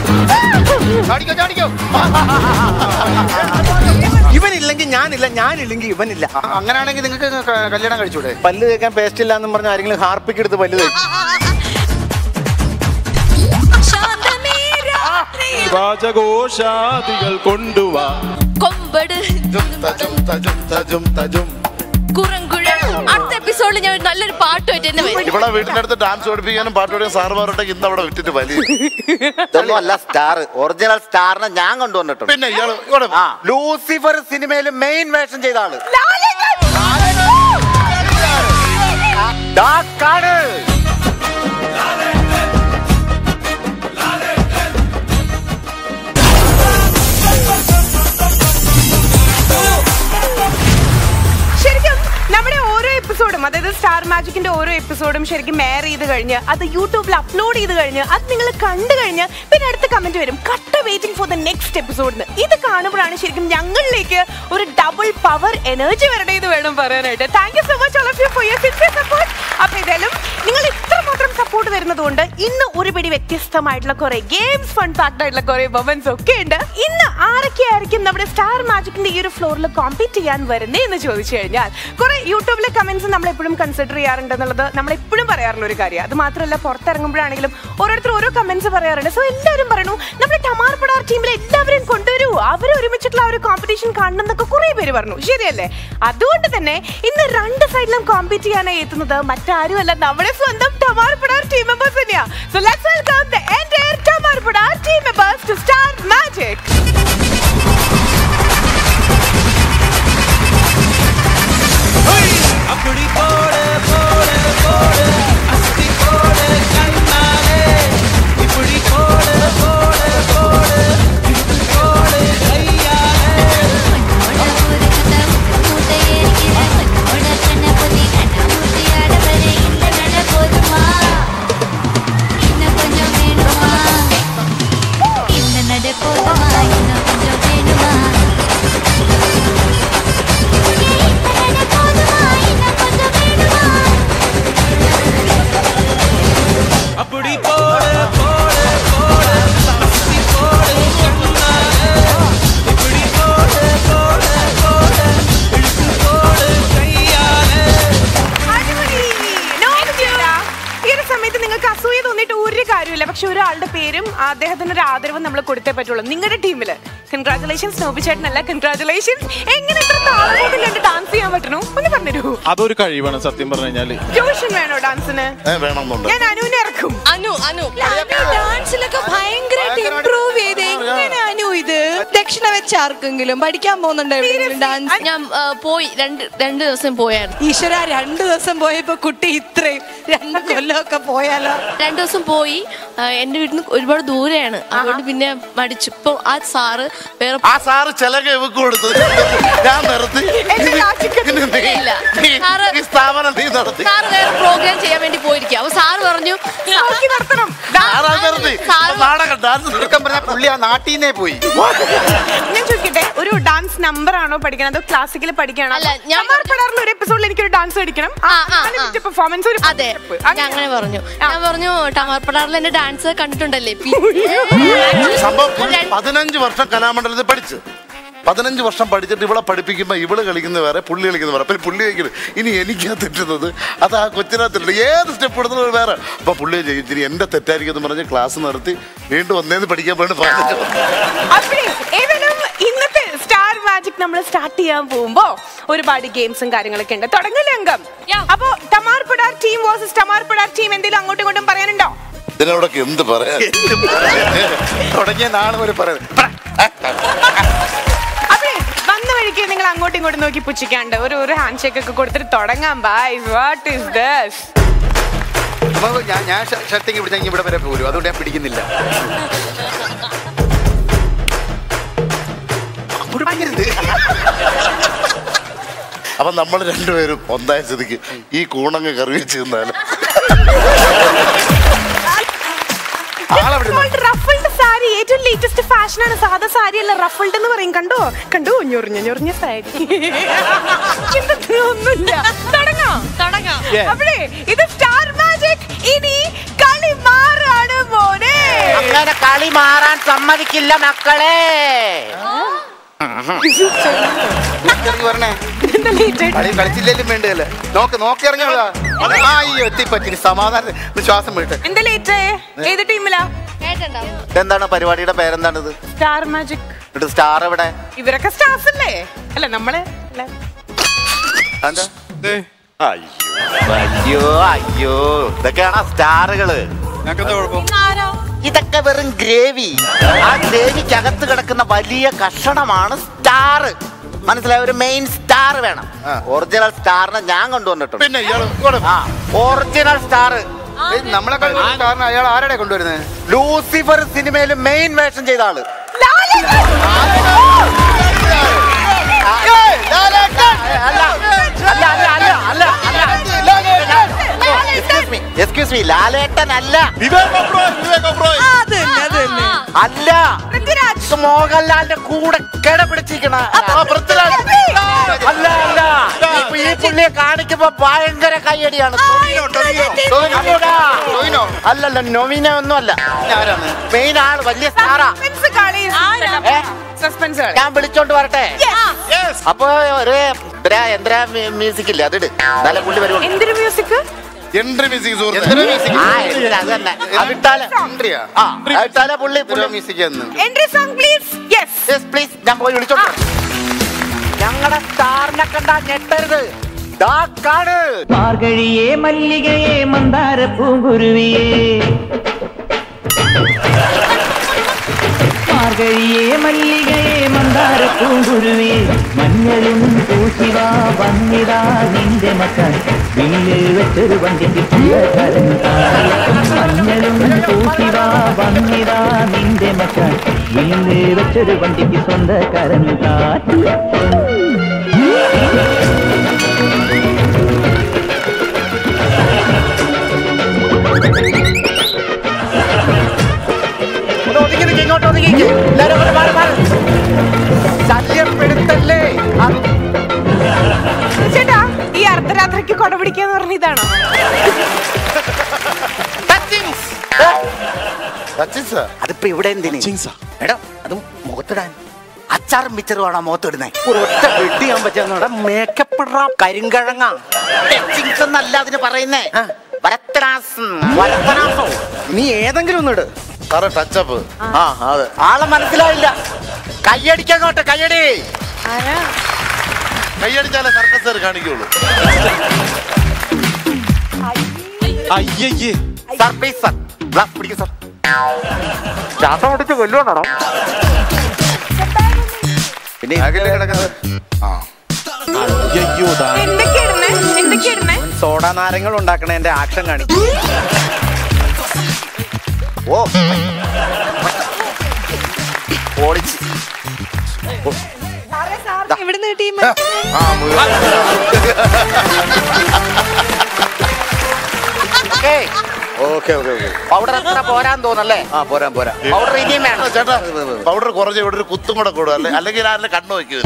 ചാടിക്കോ ചാടിക്കോ ഇവനില്ലെങ്കിൽ ഞാനില്ല ഞാനില്ലെങ്കിൽ ഇവനില്ല അങ്ങനെയാണെങ്കിൽ നിങ്ങൾക്ക് ക- കല്യാണം കഴിച്ചൂടെ പല്ല് തേക്കാൻ പേസ്റ്റ് ഇല്ല എന്നും പറഞ്ഞ ആരെങ്കിലും ഹാർപ്പിക്ക് എടുത്ത് പല്ല് തേക്കും ശാന്തമേ രാത്രിയിൽ വാചകോഷാദികൾ കൊണ്ടുവാ കൊമ്പട് തജും തജും തജും തജും കുറങ്കുഴൽ അടുത്ത എപ്പിസോഡിൽ ഞാൻ ഒരു നല്ലൊരു പാട്ടുമായിട്ട് തന്നെ വരും ഇവിടെ വീടിന്റെ അടുത്ത് ഡാൻസ് പഠിപ്പിക്കാനും പാട്ട് പഠിക്കാനും സാറുമാരുണ്ടെങ്കിൽ ഇന്ന് അവിടെ വിറ്റിട്ട് വലിയ ഇതൊന്നും അല്ല സ്റ്റാർ ഒറിജിനൽ സ്റ്റാറിനെ ഞാൻ കൊണ്ടുവന്നിട്ടുണ്ട് പിന്നെ ഇയാള് ഇവിടെ ആ ലൂസിഫർ സിനിമയിൽ മെയിൻ വേഷം ചെയ്ത ആള് ഡാക്കാണ്. ശരിക്കും നമ്മുടെ ഓരോ എപ്പിസോഡും അതായത് സ്റ്റാർ മാജിക്കിന്റെ ഓരോ എപ്പിസോഡും ശരിക്കും മെയർ ചെയ്ത് കഴിഞ്ഞ് അത് യൂട്യൂബിൽ അപ്ലോഡ് ചെയ്ത് കഴിഞ്ഞ് അത് നിങ്ങൾ കണ്ടു കഴിഞ്ഞ് പിന്നെ അടുത്ത കമന്റ് വരും കട്ട വെയിറ്റിംഗ് ഫോർ ദ നെക്സ്റ്റ് എപ്പിസോഡിന് ഇത് കാണുമ്പോഴാണ് ശരിക്കും ഞങ്ങളിലേക്ക് ഒരു ഡബിൾ പവർ എനർജി വരണേ എന്ന് വേണം പറയാനായിട്ട് thank you so much all of you for your sincere support അപ്പൊ ഏതായാലും നിങ്ങൾ ഇത്രമാത്രം സപ്പോർട്ട് വരുന്നതുകൊണ്ട് ഇന്ന് ഒരു പിടി വ്യത്യസ്തമായിട്ടുള്ള കുറെ ഗെയിംസ് ഫൺ പാക്ഡ് ആയിട്ടുള്ള കുറെ മൊമെന്റ്സ് ഒക്കെ ഉണ്ട് ഇന്ന് ആരൊക്കെയായിരിക്കും നമ്മുടെ സ്റ്റാർ മാജിക്കിന്റെ ഈ ഒരു ഫ്ലോറിൽ കോമ്പീറ്റ് ചെയ്യാൻ വരുന്നേ എന്ന് ചോദിച്ചു കഴിഞ്ഞാൽ കുറെ യൂട്യൂബിലെ കമന്റ്സ് നമ്മൾ എപ്പോഴും കൺസിഡർ ചെയ്യാറുണ്ട് എന്നുള്ളത് നമ്മൾ എപ്പോഴും പറയാറുള്ള ഒരു കാര്യം അത് മാത്രമല്ല പുറത്തിറങ്ങുമ്പോഴാണെങ്കിലും ഓരോരുത്തർ ഓരോ കമന്റ്സ് പറയാറുണ്ട് സോ എല്ലാവരും പറയണു നമ്മുടെ ടമാർ പടാർ ടീമിലെ എല്ലാവരെയും കൊണ്ടുവരൂ അവർ ഒരുമിച്ചിട്ടുള്ള ആ ഒരു കോമ്പറ്റീഷൻ കാണണം എന്നൊക്കെ കുറെ പേര് പറഞ്ഞു ശരിയല്ലേ അതുകൊണ്ട് തന്നെ ഇന്ന് രണ്ട് സൈഡിലും കോമ്പീറ്റ് ചെയ്യാനായി എത്തുന്നത് മറ്റാരുമല്ല നമ്മുടെ സ്വന്തം ടമാർ പടാർ ടീം മെമ്പേഴ്സ് തന്നെയാ so let's welcome the entire Tamaar Padaar team members to Star Magic அப்படி போடு போடு போடு அஸ்தி போடு கண்ணாலே இப்படி போடு போடு போடு இப்படி போடு கையாலே போதுமா இன்னும் கொஞ்சம் வேணுமா போதுமா இன்னும் கொஞ்சம் வேணுமா அப்படி போடு போடு போடு அஸ்தி போடு கண்ணாலே இப்படி போடு போடு போடு இழுத்து போடு கையாலே അടിപൊളി. നോക്കിക്കോടാ. ഈ ഒരു സമയത്ത് നിങ്ങൾക്ക് അസൂയ തോന്നിയിട്ട് ഒരു കാര്യമില്ല പക്ഷെ ഒരാളുടെ പേരും അദ്ദേഹത്തിന് ഒരു ആദരവും നമ്മൾ കൊടുത്തേ പറ്റുള്ളൂ നിങ്ങളുടെ ടീമില് കൺഗ്രാചുലേഷൻസ് നോബി ചേട്ടനല്ല കൺഗ്രാചുലേഷൻസ് എങ്ങനെ ഇത്ര താളബോധം കണ്ട് ഡാൻസ് ചെയ്യാൻ പറ്റണു ഒന്ന് പറഞ്ഞുതരൂ അതൊരു കഴിവാണ് സത്യം പറഞ്ഞു കഴിഞ്ഞാല് ട്യൂഷൻ വേണോ ഡാൻസിന് ഏ, വേണമെന്നുണ്ട് ഞാൻ അനുവിനെ ഇറക്കും അനു അനു ഡാൻസിലൊക്കെ ഭയങ്കരമായിട്ട് ഇംപ്രൂവ് ചെയ്ത് എങ്ങനെ അനു ഇത് ദക്ഷിണ വെച്ച് ആർക്കെങ്കിലും പഠിക്കാൻ പോകുന്നുണ്ടോ എവിടെയെങ്കിലും ഡാൻസ് ഞാൻ ആ, പോയി രണ്ട് രണ്ട് ദിവസം പോയായിരുന്നു ഈശ്വര രണ്ടു ദിവസം പോയപ്പോ കുട്ടി ഇത്രയും രണ്ട് കൊല്ലമൊക്കെ പോയാലോ രണ്ടു ദിവസം പോയി ആ, എന്റെ വീട്ടിൽ നിന്ന് ഒരുപാട് ദൂരെയാണ് അതുകൊണ്ട് പിന്നെ മടിച്ചു ഇപ്പൊ ആ സാറ് വേറെ ആ സാറ് ചിലക ഇവക്ക് കൊടുത്തു ഞാൻ നിർത്തി എന്നെ നാട്ടിക്കരുത്. ഇനി നീ- ഇല്ല. നീ- സാറ് ഈ സ്ഥാപനം നീ നടത്തി സാറ് വേറെ പ്രോഗ്രാം ചെയ്യാൻ വേണ്ടി പോയിരിക്കും അപ്പൊ സാറ് പറഞ്ഞു നോക്കി നടത്തണം സാറാ നിർത്തി സാറ് നാടകം ഡാൻസ് ചുരുക്കം പറഞ്ഞാൽ പുള്ളി ആ നാട്ടിൽ നിന്നേ പോയി ഞാൻ ചോദിക്കട്ടെ ഒരു ഡാൻസ് നമ്പർ ആണോ പഠിക്കണം അതോ ക്ലാസിക്കൽ പഠിക്കണം അല്ല, ഞാൻ പടാറുള്ള ഒരു എപ്പിസോഡിൽ എനിക്കൊരു ഡാൻസ് പഠിക്കണം ആ, ആ, ആ. പെർഫോമൻസ് ഒരു അതെ step. ഞാൻ അങ്ങനെ പറഞ്ഞു ഞാൻ പറഞ്ഞു ടമാർപ്പടാറിൽ എന്റെ ഡാൻസ് കണ്ടിട്ടുണ്ടല്ലേ പി- സംഭവം രണ്ട്- പതിനഞ്ച് വർഷം കലാമണ്ഡലത്തിൽ പഠിച്ചു പതിനഞ്ച് വർഷം പഠിച്ചിട്ട് ഇവിടെ പഠിപ്പിക്കുമ്പോ ഇവള് കളിക്കുന്ന വേറെ പുള്ളി കളിക്കുന്ന വേറെ അപ്പൊ പുള്ളി കളിക്കുന്നത് ഇനി എനിക്കാ തെറ്റുന്നത് അത് ആ കൊച്ചിനകത്തില്ല ഏത് സ്റ്റെപ്പ് എടുക്കുന്നത് വേറെ അപ്പൊ പുള്ളി ചെയ്യും ഇനി എന്റെ തെറ്റായിരിക്കും എന്ന് പറഞ്ഞ് ക്ലാസ് നിർത്തി വീണ്ടും ഒന്നേന്ന് പഠിക്കാൻ വേണ്ടി പതിനഞ്ച് വർഷം. അപ്പഴേ, ഏതായാലും ഇന്നത്തെ സ്റ്റാർ മാജിക് നമ്മൾ സ്റ്റാർട്ട് ചെയ്യാൻ പോകുമ്പോ ഒരുപാട് ഗെയിംസും കാര്യങ്ങളൊക്കെ ഉണ്ട് തുടങ്ങില്ല അംഗം Yeah. അപ്പൊ Tamaar Padaar team versus Tamaar Padaar team എന്തെങ്കിലും അങ്ങോട്ടും ഇങ്ങോട്ടും പറയാനുണ്ടോ ഇതിനോടൊക്കെ എന്ത് പറയാ തുടങ്ങിയ നാളെ വരെ പറയുന്നത് അപ്പഴേ വന്ന വഴിക്ക് നിങ്ങൾ അങ്ങോട്ടും ഇങ്ങോട്ടും നോക്കി പുച്ഛിക്കാണ്ട് ഒരു ഒരു ഹാൻഡ് ഷേക്ക് ഒക്കെ കൊടുത്തിട്ട് തുടങ്ങാം ബൈ വാട്ട് ഇസ് ദസ് അപ്പൊ ഞാൻ ഞാൻ ഷർട്ടിങ് പിടിച്ച ഇവിടെ വരെ പോരും അതുകൊണ്ട് ഞാൻ പിടിക്കുന്നില്ല അങ്ങോട്ട് പിടിക്കരുത്. അപ്പൊ നമ്മൾ രണ്ടുപേരും ഒന്നായ സ്ഥിതിക്ക് ഈ കൂണങ്ങ് കറി വെച്ച് തിന്നാലും ആളെവിടെ നിന്ന്? റഫിൾഡ് സാരി ഏറ്റവും ലേറ്റസ്റ്റ് ഫാഷൻ ആണ് സാധാ സാരി അല്ല റഫിൾഡ് എന്ന് പറയും കണ്ടോ കണ്ടോ ഞൊറിഞ്ഞ ഞൊറിഞ്ഞ സാരി ചിന്തത്തിന് ഒന്നുമില്ല തുടങ്ങാം തുടങ്ങാം അപ്പഴേ ഇത് സ്റ്റാർ മാജിക് ഇനി കളി മാറാണ് മോനെ അങ്ങനെ കളി കളി മാറാൻ സമ്മതിക്കില്ല മക്കളെ ഇറങ്ങി വരണേ എന്താ ലേറ്റ് ആയിട്ട് കളി കളിച്ചില്ലേലും വേണ്ടതല്ലേ നോക്ക് നോക്കി ഇറങ്ങിയോളാ ആ അയ്യോ എത്തിപ്പറ്റി സമാധാനം ഒന്ന് ശ്വാസം വിട്ട് എന്താ ലേറ്റ് ആയേ ഏത് ടീമിലാ എന്താണ് പരിപാടിയുടെ പേരെന്താണിത് സ്റ്റാർ മാജിക് എന്നിട്ട് സ്റ്റാർ എവിടെ ഇവരൊക്കെ സ്റ്റാഫ് അല്ലേ അല്ല നമ്മള് അല്ല. എന്താ അയ്യോ അയ്യോ ഇതൊക്കെയാണ് സ്റ്റാറുകള് ഞങ്ങൾക്ക് കുഴപ്പം ഇതൊക്കെ വെറും ഗ്രേവി ആ ഗ്രേവിക്കകത്ത് കിടക്കുന്ന വലിയ കഷണമാണ് സ്റ്റാർ മനസ്സിലായ ഒരു മെയിൻ സ്റ്റാർ വേണം ഒറിജിനൽ സ്റ്റാറിനെ ഞാൻ കൊണ്ടുവന്നിട്ടുണ്ട് പിന്നെ ഇയാള് ഇങ്ങോട്ട് ആ ഒറിജിനൽ സ്റ്റാർ ഏയ്, നമ്മളെ കളി കാരണം അയാൾ ആരുടെ കൊണ്ടുവരുന്നത് ലൂസിഫർ സിനിമയിൽ മെയിൻ വേഷം ചെയ്ത ആള് അല്ല അല്ല അല്ല അല്ല അല്ല അല്ല excuse me excuse me Lalettan അല്ല അല്ല പൃഥ്വിരാജ് ഇത് മോഹൻലാലിന്റെ കൂടെ കിട പിടിച്ചിരിക്കണ അല്ല അല്ല ഇപ്പൊ ഈ പുള്ളിയെ കാണിക്കുമ്പോ ഭയങ്കര കയ്യടിയാണ് അല്ലടാ. ടോവിനോ? അല്ലല്ല നൊവിന ഒന്നും അല്ല പിന്നെ ആരാണ് മെയിൻ ആള് വലിയ സ്റ്റാറാ സസ്പെൻസ് കളി ഏ? സസ്പെൻസ് കളി ഞാൻ വിളിച്ചോണ്ട് വരട്ടെ അപ്പൊ ഒരു എന്തരാ എന്തരാ മ്യൂസിക് ഇല്ലേ അതിട് നല്ല പുള്ളി വരുള്ളൂ എന്തൊരു മ്യൂസിക് എൻട്രി മ്യൂസിക് എന്തൊരു സുഹൃത്ത് മ്യൂസിക് ആ എന്തിനാ, അത് തന്നെ അതിട്ടാല് എൻട്രിയാ ആ അതിട്ടാലേ പുള്ളി എന്തൊരു പുള്ളി മ്യൂസിക് എന്ന് entry song please yes Yes, please. ഞാൻ പോയി വിളിച്ചോണ്ട് ഞങ്ങളുടെ സ്റ്റാറിനെ കണ്ടാ ഞെട്ടരുത് ദാ കാണ് മാർഗഴിയേ മല്ലികയെ മന്ദാര പൂങ്കുരുവിയേ മാർഗഴിയേ മല്ലികയെ മന്ദാര പൂങ്കുരുവിയേ മഞ്ഞളും പൂശിവാ വന്നിതാ നിന്റെ മക്കാൻ വില്ല് വെച്ചൊരു വണ്ടിക്ക് സ്വന്തക്കാരൻ മഞ്ഞളും പൂശിവാ വന്നിതാ നിന്റെ മക്കാൻ വില്ല് വെച്ചൊരു വണ്ടിക്ക് സ്വന്തക്കാരൻ കാറ്റ് ഒന്ന് ഒതുങ്ങി നിൽക്ക്, ഇങ്ങോട്ട് ഒതുങ്ങി നിൽക്ക്. എല്ലാവരും അങ്ങോട്ട് മാറി, മാറി. ശല്യപ്പെടുത്തല്ലേ ആ, ചേട്ടാ ഈ അർദ്ധരാത്രിക്ക് കൊട പിടിക്കാന്ന് പറഞ്ഞ ഇതാണോ touchings. ഏ, സച്ചിൻസാ അതിപ്പോ ഇവിടെ എന്തിന് എടാ അത് മുഖത്തിടാൻ അച്ചാറും മിച്ചറും ആണോ മുഖത്തിടുന്നേ ഒരൊറ്റ വെട്ടി ചെയ്യാൻ പറ്റുന്ന മേക്കപ്പ് ഇടാ കരിങ്കഴങ്ങ ടച്ചിങ്സ് എന്നല്ല അതിന് പറയുന്നേ വരത്തനാസം വരത്തനാസോ നീ ഏതെങ്കിലും ഒന്ന് ഇട് സാറേ ടച്ചപ്പ് ആ അതെ ആളെ മനസ്സിലായില്ല കയ്യടിക്കങ്ങോട്ട് കയ്യടി കൈയടിച്ചാലേ സർക്കസ് കാണിക്കുള്ളൂ അയ്യയ്യേ സാർ പ്ലീസ് സാർ ഗ്ലാസ് പിടിക്കും സാർ ശ്വാസം അടിച്ച് കൊല്ലുവാണോ പിന്നെ ആകെ കിടക്കുന്നത് ആ അയ്യോ ദാ എന്തൊക്കെയാ ഇടുന്നേ എന്തൊക്കെയാ ഇടുന്നേ സോഡ നാരങ്ങൾ ഉണ്ടാക്കണ എന്റെ ആക്ഷൻ കാണിക്കും ഓ ഓടിച്ച് എവിടുന്ന് കിട്ടി ആ മുഴുവൻ ഓക്കെ ഓക്കെ ഓക്കെ പൗഡർ എത്ര പോരാൻ തോന്നല്ലേ ആ പോരാൻ പോരാ പൗഡർ ഇനിയും വേണം ചേട്ടാ പൗഡർ കുറഞ്ഞ ഇവിടെ ഒരു കുത്തും കൂടെ കൂടും അല്ലെ അല്ലെങ്കിൽ ആരുടെ കണ്ണു വയ്ക്കൂ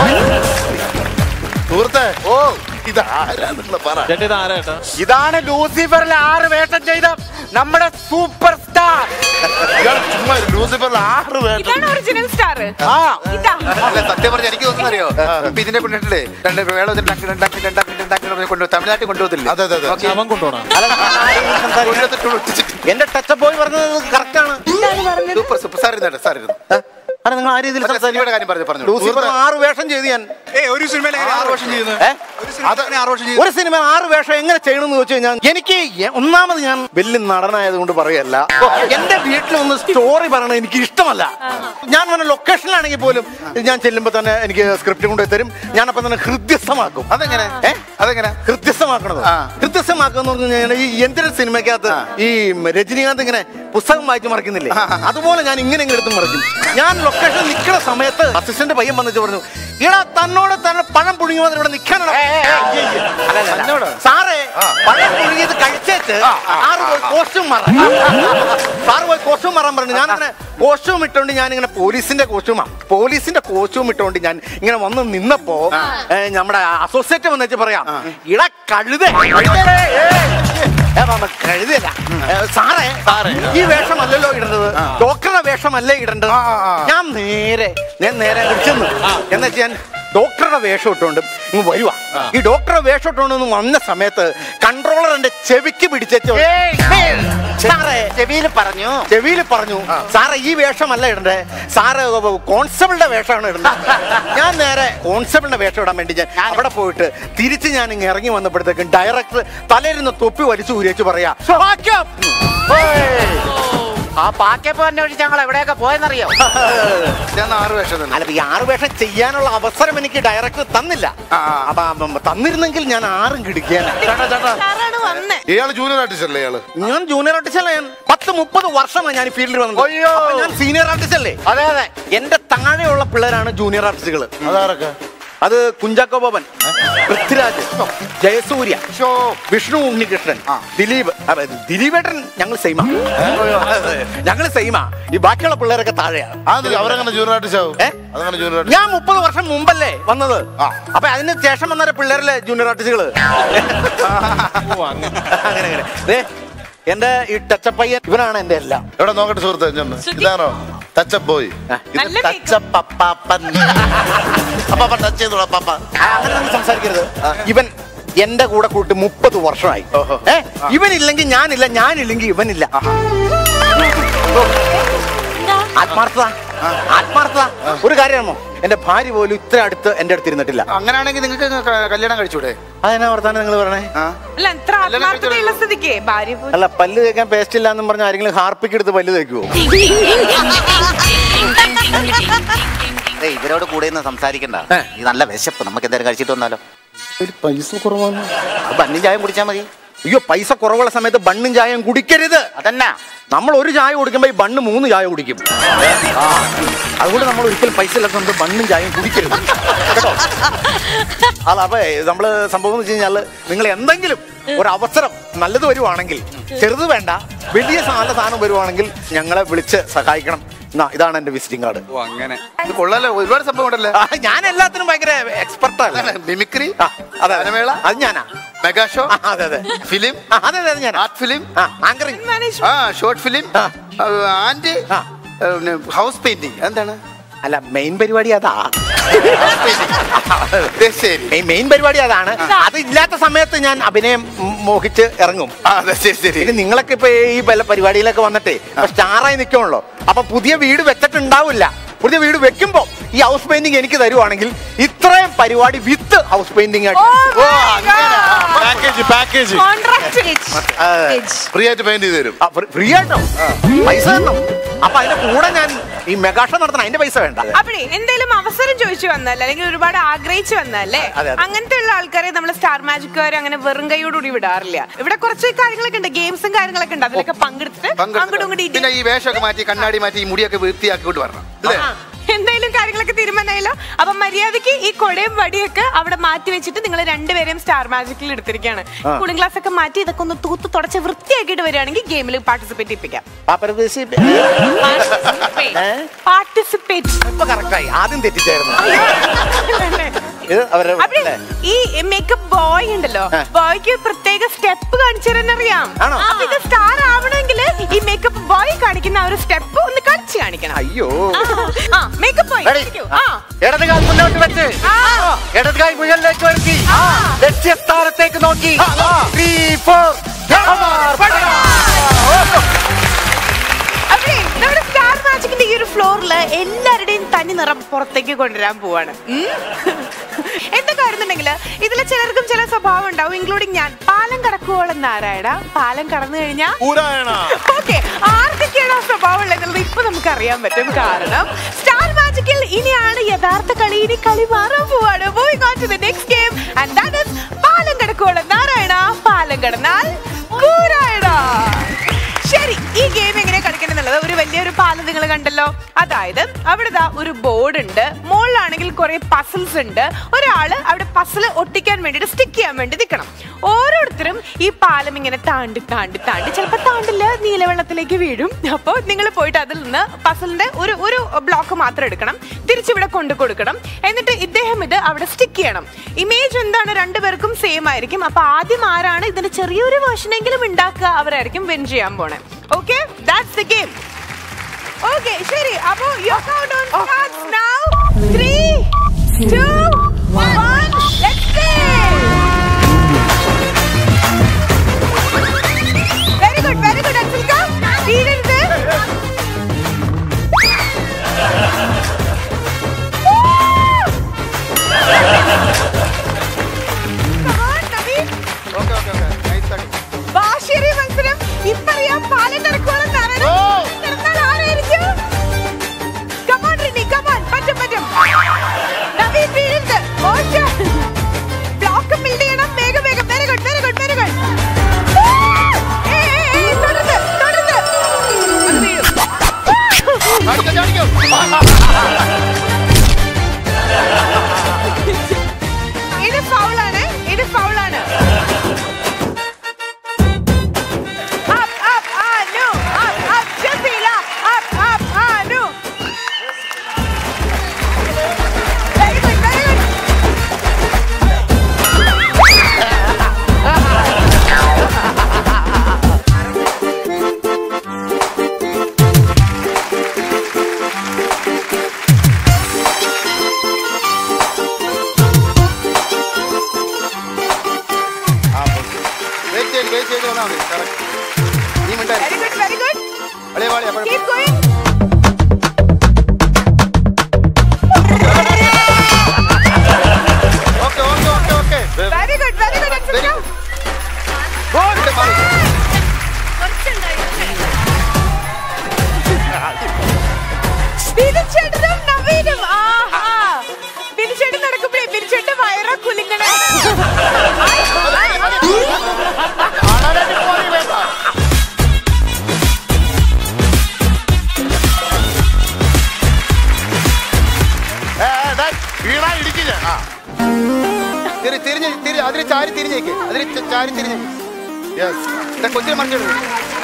സുഹൃത്തെ ഓ ഇത് ആരാന്നുള്ള പറ ചേട്ടാ ഇത് ആരാ ചേട്ടാ ഇതാണ് ലൂസിഫറിൽ ആറ് വേഷം ചെയ്ത നമ്മുടെ സൂപ്പർ സ്റ്റാർ ഇയാൾ ചുമ്മാ ഇരു. ലൂസിഫറിൽ ആറ് പേര് ഇതാണ് ഒറിജിനൽ സ്റ്റാർ ആ ഇതാ അല്ല സത്യം പറഞ്ഞ എനിക്ക് തോന്നുന്നറിയോ ഇപ്പൊ ഇതിനെ കൊണ്ടിട്ടില്ലേ രണ്ട് വേളത്തിൽ ഉണ്ടാക്കി ഉണ്ടാക്കി ഉണ്ടാക്കി ഉണ്ടാക്കി കൊണ്ട് തമിഴ്നാട്ടിൽ കൊണ്ടുപോകത്തില്ലേ അതെ, അതെ, അതെ. അവൻ കൊണ്ടുപോണ അല്ല, ഞാൻ ആരെയും സംസാരിക്കാൻ- എന്റെ ടച്ച് ബോയ് പറഞ്ഞത് കറക്റ്റ് ആണ് സൂപ്പർ സൂപ്പർ സാർ ഇരുന്നേട്ടെ സാർ ഇരുന്നു അല്ല നിങ്ങൾ ആ രീതിയിൽ മറ്റേ സംസാരിക്കാൻ സിനിമയുടെ കാര്യം പറഞ്ഞു പറഞ്ഞു ലൂസിഫർ ആറ് വേഷം ചെയ്ത് ഞാൻ ഒരു സിനിമയിൽ ആറ് വർഷം ചെയ്യുന്നത് ഏ? ആറ് വർഷം ചെയ്യുന്നത് ഒരു സിനിമ ആറ് വേഷം എങ്ങനെ ചെയ്യണമെന്ന് വെച്ച് കഴിഞ്ഞാൽ എനിക്ക് എ- ഒന്നാമത് ഞാൻ വലിയ നടനായതുകൊണ്ട് പറയല്ല എന്റെ വീട്ടിലൊന്ന് സ്റ്റോറി പറയണത് എനിക്ക് ഇഷ്ടമല്ല ഞാൻ പറഞ്ഞ ലൊക്കേഷനിലാണെങ്കിൽ പോലും ഞാൻ ചെല്ലുമ്പോൾ തന്നെ എനിക്ക് സ്ക്രിപ്റ്റ് കൊണ്ട് തരും ഞാനപ്പം തന്നെ ഹൃദ്യസ്ഥമാക്കും അതെങ്ങനെ ഏ? അതെങ്ങനെ ഹൃദ്യസ്ഥമാക്കണത് ആ. ഹൃദ്യസ്ഥമാക്കുക എന്ന് പറഞ്ഞു കഴിഞ്ഞാൽ ഈ എന്തൊരു സിനിമയ്ക്കകത്ത് ഈ രജനീകാന്ത് ഇങ്ങനെ പുസ്തകം വായിച്ച് മറിക്കുന്നില്ലേ അതുപോലെ ഞാൻ ഇങ്ങനെ ഇങ്ങനെ എടുത്ത് മറിക്കും ഞാൻ ലൊക്കേഷൻ നിൽക്കുന്ന സമയത്ത് അസിസ്റ്റന്റ് പയ്യൻ വന്നിട്ട് പറഞ്ഞു ഇടാ തന്നോട് തന്നെ പഴം പുഴുങ്ങി വന്നിട്ട് ഇവിടെ നിൽക്കാനാണ് സാറേ പഴം പുഴുങ്ങിയത് കഴിച്ചേച്ച് സാറ് പോയി കോസ്റ്റ്യൂം മാറാൻ സാറ് പോയി കോസ്റ്റ്യൂം മാറാൻ പറഞ്ഞു ഞാൻ അങ്ങനെ കോസ്റ്റ്യൂം ഇട്ടുകൊണ്ട് ഞാൻ ഇങ്ങനെ പോലീസിന്റെ കോസ്റ്റ്യൂമാ പോലീസിന്റെ കോസ്റ്റ്യൂം ഇട്ടുകൊണ്ട് ഞാൻ ഇങ്ങനെ വന്ന് നിന്നപ്പോ ഏ, നമ്മുടെ അസോസിയേറ്റ് വന്നിട്ട് പറയാം ഇട കഴുത കഴുതല്ല ഏ, സാറേ ഈ വേഷമല്ലല്ലോ ഇടുന്നത് ഡോക്ടറുടെ വേഷമല്ലേ ഇടേണ്ടത് ആ, ആ, ആ. ഞാൻ നേരെ ഞാൻ നേരെ അങ്ങോട്ട് ചെന്നു എന്ന് വെച്ചാൽ ഞാൻ ഡോക്ടറുടെ വേഷം ഇട്ടുകൊണ്ട് ഇങ്ങ് വരുവാ ഈ ഡോക്ടറുടെ വേഷം ഇട്ടുകൊണ്ട് ഒന്ന് വന്ന സമയത്ത് കൺട്രോളർ എന്റെ ചെവിക്ക് പിടിച്ചു സാറേ ചെവിയിൽ പറഞ്ഞു ചെവിയിൽ പറഞ്ഞു സാറേ ഈ വേഷമല്ല ഇടണ്ടേ സാറ് കോൺസ്റ്റബിളിന്റെ വേഷമാണ് ഇടുന്നത് ഞാൻ നേരെ കോൺസ്റ്റബിളിന്റെ വേഷം ഇടാൻ വേണ്ടി ഞാൻ അവിടെ പോയിട്ട് തിരിച്ച് ഞാൻ ഇങ്ങ് ഇറങ്ങി വന്നപ്പോഴത്തേക്കും ഡയറക്ടർ തലയിരുന്ന് തൊപ്പി വലിച്ചു ഊരിച്ചു പറയാ "വാക്യം!" ആ പാക്കപ്പ് അന്വേഷിച്ച് ഞങ്ങൾ എവിടെയൊക്കെ പോയെന്നറിയോ ഞാൻ ആറ് വേഷം തന്നെ അല്ല ഈ ആറ് വേഷം ചെയ്യാനുള്ള അവസരം എനിക്ക് ഡയറക്ടർ തന്നില്ല ആ, ആ. അപ്പൊ അപ്പം തന്നിരുന്നെങ്കിൽ ഞാൻ ആറും കിടിക്കാനാ ചേട്ടാ ചേട്ടാ സാറാണ് വന്നേ ഇയാള് ജൂനിയർ ആർട്ടിസ്റ്റ് അല്ലേ ഇയാള് ഞാൻ ജൂനിയർ ആർട്ടിസ്റ്റ് അല്ല ഞാൻ പത്ത് മുപ്പത് വർഷമാണ് ഞാൻ ഈ ഫീൽഡിൽ വന്നത് അയ്യോ. അപ്പൊ ഞാൻ സീനിയർ ആർട്ടിസ്റ്റ് അല്ലേ അതെ അതെ എന്റെ താഴെയുള്ള പിള്ളേരാണ് ജൂനിയർ ആർട്ടിസ്റ്റുകൾ അതാരൊക്കെ അത് കുഞ്ചാക്കോ ബോബൻ പൃഥ്വിരാജ് ജയസൂര്യ വിഷ്ണു ഉണ്ണികൃഷ്ണൻ ദിലീപ് അതെ, ദിലീപേട്ടൻ ഞങ്ങൾ സെയിമാ ഞങ്ങൾ സെയിമാ ഈ ബാക്കിയുള്ള പിള്ളേരൊക്കെ താഴെയാണ് അത് അവരങ്ങനെ ജൂനിയർ ആർട്ടിസ്റ്റ് ആവും ഏ? അതങ്ങനെ ജൂനിയർ ആർട്ടിസ്റ്റ് ഞാൻ മുപ്പത് വർഷം മുമ്പല്ലേ വന്നത് ആ. അപ്പൊ അതിന് ശേഷം വന്ന പിള്ളേരല്ലേ ജൂനിയർ ആർട്ടിസ്റ്റുകള് അങ്ങനെ അങ്ങനെ ദേ, എന്റെ ഈ ടച്ചപ്പയ്യൻ ഇവനാണ് എന്റെ എല്ലാം എവിടെ നോക്കട്ടെ സുഹൃത്തെ ചെന്ന് ഇതാണോ ടച്ചപ്പ് ബോയ് ഇത് നല്ല ടച്ചപ്പ് അപ്പാപ്പൻ അപ്പാപ്പ ടച്ച് ചെയ്തോളൂ അപ്പാപ്പ ആ, അങ്ങനെ ഒന്നും സംസാരിക്കരുത് ഇവൻ എന്റെ കൂടെ കൂട്ടി മുപ്പത് വർഷമായി ഓഹോ. ഏ ഇവനില്ലെങ്കിൽ ഞാനില്ല ഞാനില്ലെങ്കിൽ ഇവനില്ല ആത്മാർത്ഥത ആത്മാർത്ഥത ഒരു കാര്യമോ എന്റെ ഭാര്യ പോലും ഇത്ര അടുത്ത് എന്റെ അടുത്ത് ഇരുന്നിട്ടില്ല അങ്ങനെയാണെങ്കിൽ നിങ്ങൾക്ക് ക- കല്യാണം കഴിച്ചൂടെ അതെന്നാ വർത്താനം നിങ്ങൾ പറഞ്ഞേ ആ അല്ല എത്ര ആത്മാർത്ഥതയുള്ള സ്ഥിതിക്ക് ഭാര്യ പോയി അല്ല പല്ല് തേക്കാൻ പേസ്റ്റ് ഇല്ല എന്നും പറഞ്ഞ ആരെങ്കിലും ഹാർപ്പിക്ക് എടുത്ത് പല്ല് തേക്കുവോ ഏയ് ഇവരോട് കൂടെ നിന്ന് സംസാരിക്കണ്ട ഏ. ഈ നല്ല വിശപ്പ് നമുക്ക് എന്തായാലും കഴിച്ചിട്ട് വന്നാലോ പൈസ കുറവാണ് ബണ്ണും ചായം കുടിച്ചാൽ മതി അയ്യോ പൈസ കുറവുള്ള സമയത്ത് ബണ്ണും ചായയും കുടിക്കരുത് അതന്നാ നമ്മൾ ഒരു ചായ കുടിക്കുമ്പോ ഈ ബണ്ണ് മൂന്ന് ചായ കുടിക്കും ആ. അതുകൊണ്ട് നമ്മൾ ഒരിക്കലും പൈസ ഇല്ലാത്തതുകൊണ്ട് ബണ്ണും ചായയും കുടിക്കരുത് കേട്ടോ അല്ല അപ്പൊ നമ്മള് സംഭവം എന്ന് വെച്ച് കഴിഞ്ഞാല് നിങ്ങൾ എന്തെങ്കിലും ഒരു അവസരം നല്ലത് വരുവാണെങ്കിൽ ചെറുത് വേണ്ട വലിയ സാധന സാധനം വരുവാണെങ്കിൽ ഞങ്ങളെ വിളിച്ച് സഹായിക്കണം എന്നാ ഇതാണ് എന്റെ വിസിറ്റിംഗ് കാർഡ് ഓ അങ്ങനെ ഇത് കൊള്ളാലോ ഒരുപാട് സംഭവം ഉണ്ടല്ലോ ഞാൻ എല്ലാത്തിനും ഭയങ്കര എക്സ്പെർട്ടല്ല മിമിക്രി ആ, അതെ അതെ. ഗാനമേള? അത് ഞാനാ മെഗാ ഷോ ആ, അതെ അതെ ഫിലിം ആ, അതെ അതെ അത് ഞാനാ ആർട്ട് ഫിലിം ആ ആങ്കറിങ് മാനേജ്മെന്റ് ആ ഷോർട്ട് ഫിലിം ആ. ആൻഡ് ആ. ഹൗസ് പെയിന്റിങ് എന്താണ് അല്ല മെയിൻ പരിപാടി അതാ ദേ ശരി മെയിൻ പരിപാടി അതാണ് അത് ഇല്ലാത്ത സമയത്ത് ഞാൻ അഭിനയം ഉം, മോഹിച്ച് ഇറങ്ങും ആ അതെ ശരി ശരി ഇനി നിങ്ങളൊക്കെ ഇപ്പൊ ഈ പല പരിപാടിയിലൊക്കെ വന്നിട്ടേ സ്റ്റാറായി നിൽക്കുമല്ലോ അപ്പൊ പുതിയ വീട് വെച്ചിട്ടുണ്ടാവില്ല പുതിയ വീട് വെക്കുമ്പോ ഈ ഹൗസ് പെയിന്റിങ് എനിക്ക് തരുവാണെങ്കിൽ ഇത്രയും പരിപാടി വിത്ത് ഹൗസ് പെയിന്റിങ് ആയിട്ട് ഓ അങ്ങനെ പാക്കേജ് പാക്കേജ് കോൺട്രാക്ട് ഫ്രീ ആയിട്ട് പെയിന്റ് ചെയ്ത് തരും ഫ്രീ ആയിട്ടോ പൈസ തരണം അപ്പൊ അതിന്റെ കൂടെ ഞാൻ ഈ മെഗാഷോ നടത്തണം അതിന്റെ പൈസ വേണ്ട അപ്പഴേ എന്തെങ്കിലും അവസരം ചോദിച്ചു വന്നല്ലേ അല്ലെങ്കിൽ ഒരുപാട് ആഗ്രഹിച്ചു വന്നല്ലേ അതെ, അതെ. അങ്ങനത്തെ ഉള്ള ആൾക്കാരെ നമ്മൾ സ്റ്റാർ മാജിക്കുകാർ അങ്ങനെ വെറും കൈയോടുകൂടി വിടാറില്ല ഇവിടെ കുറച്ച് കാര്യങ്ങളൊക്കെ ഉണ്ട് ഗെയിംസും കാര്യങ്ങളൊക്കെ ഉണ്ട് അതിലൊക്കെ പങ്കെടുത്തിട്ട് അങ്ങോട്ടും പങ്കെടുത്തിട്ട് ഇങ്ങോട്ടും പിന്നെ ഈ വേഷമൊക്കെ മാറ്റി കണ്ണാടി മാറ്റി ഈ മുടിയൊക്കെ വൃത്തിയാക്കി കൊണ്ട് വരണം അല്ലേ ആ, എന്തായാലും കാര്യങ്ങളൊക്കെ തീരുമാനമായല്ലോ അപ്പൊ മര്യാദക്ക് ഈ കൊടയും വടിയൊക്കെ അവിടെ മാറ്റി വെച്ചിട്ട് നിങ്ങൾ രണ്ടുപേരെയും സ്റ്റാർ മാജിക്കിൽ എടുത്തിരിക്കുകയാണ് കൂളിംഗ് ഗ്ലാസ് ഒക്കെ മാറ്റി ഇതൊക്കെ ഒന്ന് തൂത്ത് തുടച്ച് വൃത്തിയാക്കിയിട്ട് വരികയാണെങ്കിൽ ഗെയിമിൽ പാർട്ടിസിപ്പേറ്റ് ചെയ്യിപ്പിക്കാം പാപ്പരദേശി പാർട്ടിസിപ്പേറ്റ് ഇപ്പൊ കറക്റ്റായി ആദ്യം തെറ്റിച്ചായിരുന്നു ഇത് അവരുടെ അവിടെ അല്ലേ? ഈ മേക്കപ്പ് ബോയ് ഉണ്ടല്ലോ ആ. ബോയ്ക്ക് പ്രത്യേക സ്റ്റെപ്പ് കാണിച്ചു തരാനറിയാം ആണോ? അപ്പൊ ഇത് സ്റ്റാർ ആവണമെങ്കിൽ ഈ മേക്കപ്പ് ബോയ് കാണിക്കുന്ന ആ ഒരു സ്റ്റെപ്പ് ഒന്ന് കളിച്ച് കാണിക്കണം അയ്യോ ആ മേക്കപ്പ് ബോയ് Ready? ഇടത് കാൽ മുന്നോട്ട് വെച്ച് ഇടത് കൈ മുകളിലേക്ക് വരുത്തി ലക്ഷ്യസ്ഥാനത്തേക്ക് നോക്കി ത്രീ ഫോർ അപ്പഴേ നമ്മുടെ സ്റ്റാർ മാജിക്കിന്റെ ഈ ഒരു ഫ്ലോറിൽ എല്ലാവരുടെയും തനി നിറം പുറത്തേക്ക് കൊണ്ടുവരാൻ പോവാണ് ഉം. എന്താ കാര്യന്നുണ്ടെങ്കിൽ ഇതിൽ ചിലർക്കും ചില സ്വഭാവം ഉണ്ടാവും ഇൻക്ലൂഡിങ് ഞാൻ പാലം കടക്കുവോളം നാരായണ പാലം കടന്നു കഴിഞ്ഞാൽ ഓക്കെ ആർക്കൊക്കെയാണ് ആ സ്വഭാവം ഉള്ളത് ഇപ്പൊ നമുക്ക് അറിയാൻ പറ്റും കാരണം സ്റ്റാർ മാജിക്കിൽ ഇനിയാണ് യഥാർത്ഥ കളി ഇനി കളി മാറാൻ പോവാണ് moving on to the next game and that is പാലം കടക്കുവോളം നാരായണ പാലം കടന്നാൽ കൂരായണ ശരി ഈ ഗെയിം എങ്ങനെ കളിക്കണമെന്നുള്ളത് ഒരു വലിയൊരു പാലം നിങ്ങൾ കണ്ടല്ലോ അതായത് അവിടെ ദാ ഒരു ബോർഡ് ഉണ്ട് മുകളിലാണെങ്കിൽ കുറെ പസിൽസ് ഉണ്ട് ഒരാള് അവിടെ പസിൽ ഒട്ടിക്കാൻ വേണ്ടിയിട്ട് സ്റ്റിക്ക് ചെയ്യാൻ വേണ്ടി നിൽക്കണം ഓരോരുത്തരും ഈ പാലം ഇങ്ങനെ താണ്ടി താണ്ടി താണ്ടി ചിലപ്പോൾ താണ്ടില്ല നീലവെള്ളത്തിലേക്ക് വീഴും അപ്പോൾ നിങ്ങൾ പോയിട്ട് അതിൽ നിന്ന് പസിലിന്റെ ഒരു ഒരു ബ്ലോക്ക് മാത്രം എടുക്കണം തിരിച്ചിവിടെ കൊണ്ടു കൊടുക്കണം എന്നിട്ട് ഇദ്ദേഹം ഇത് അവിടെ സ്റ്റിക്ക് ചെയ്യണം ഇമേജ് എന്താണ് രണ്ടുപേർക്കും സെയിം ആയിരിക്കും അപ്പൊ ആദ്യം ആരാണ് ഇതിന്റെ ചെറിയൊരു വേർഷൻ എങ്കിലും ഉണ്ടാക്കുക അവരായിരിക്കും വിൻ ചെയ്യാൻ പോണേ okay that's the game okay ശരി അപ്പോ your count on starts now 3 2 1 let's very good very good അൻസിൽക്ക വീഴരുത് Come on, നവീൻ. ഓക്കെ ഓക്കെ ഓക്കെ നൈസ് ആക്കി വാശിയേറിയ മത്സരം ഇപ്പറിയാം പാലം നടക്കുവോളം നടന്നാൽ ആരായിരിക്കും കമാൺ റിനി കമാൺ പറ്റും പറ്റും നവീൻ വീഴുന്നത് മോശം ബ്ലോക്ക് ബിൽഡ് ചെയ്യണം വേഗം വേഗം very good very good very good തുടർന്ന് തുടർന്ന് അത് വീഴും കാണിക്കോ കാണിക്കോ ഇത് ഫൗളാണ് ഇത് ഫൗളാണ് Up, up, Anu. Up, up, Jamila. Up, up, Anu. Very good, very good. Wait ചെയ്ത് വെയിറ്റ് ചെയ്ത് വന്നാൽ മതി കറക്റ്റ് നീ മിണ്ടായി Very good, very good. അളിയ വാളിയ Keep going. Okay okay okay okay Very good, very good, very Anshika. Good മാറി ബിനുചേട്ടനും നവീനും. ആഹാ. ബിനുചേട്ടൻ നടക്കുമ്പോഴേ ബിനുചേട്ടൻ വയറ കുലുങ്ങണേ വീണാ ഇടിക്കില്ല ആ തിരി തിരിഞ്ഞ് തിരി അതിന് ചാരി തിരിഞ്ഞേക്ക് അതിന് ച- ചാരി തിരിഞ്ഞ് യെസ് കൊച്ചിനെ മറിച്ചിടും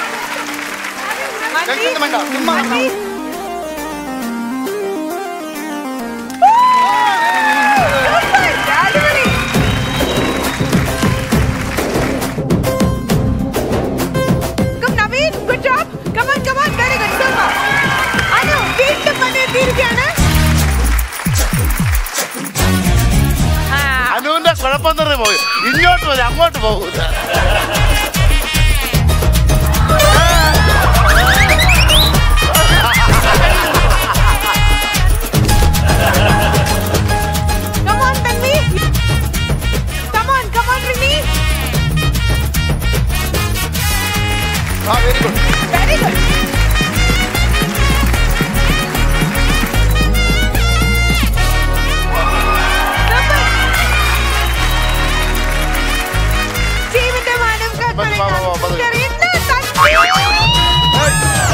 ടെൻഷൻ വേണ്ട ചുമ്മാ നടന്നാ മതി. അടിപൊളി Come, Naveen, good job. Come on, come on, very good, super. Anu, വീണ്ടും പണിയെത്തിയിരിക്കുകയാണ്. ആ, അനുവിന്റെ കുഴപ്പം തന്നെ പോയി ഇങ്ങോട്ട് വരും അങ്ങോട്ട് പോകൂല come on, Tanvi. Come on, come on, Rini. ആ very good Very good. Super. ടീമിന്റെ മാനം മതി, വാ, വാ, വാ, മതി. ചെറിയ തട്ടി.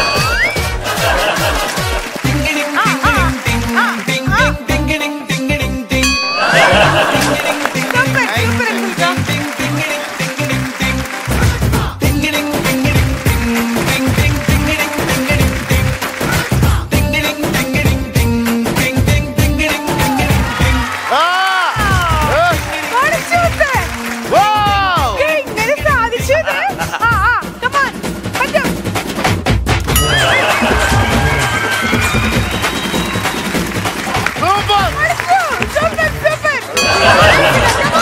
സൂപ്പർ സൂപ്പർ അൻസിൽക്ക ആ! ഏ, പഠിച്ചോട്ടെ. wow! ഏയ്, ഇങ്ങനെ സാധിച്ചു ഇത്? ആ, ആ, come on, പറ്റും. Super! പഠിച്ചു. Super, super.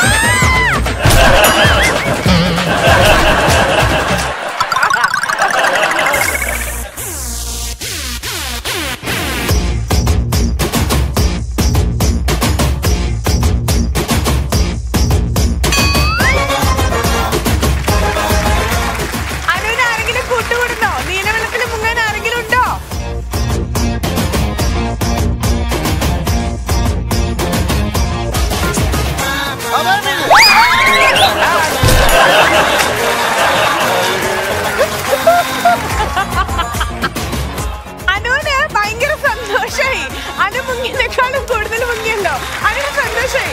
അനുവിന് ആരെങ്കിലും കൂട്ടുകൂടുന്നോ നീലവെള്ളത്തിൽ മുങ്ങാൻ ആരെങ്കിലും ഉണ്ടോ അനുവിന് ഭയങ്കര സന്തോഷായി അനു മുങ്ങിയതിനേക്കാളും കൂടുതൽ മുങ്ങിയല്ലോ അനുവിന് സന്തോഷായി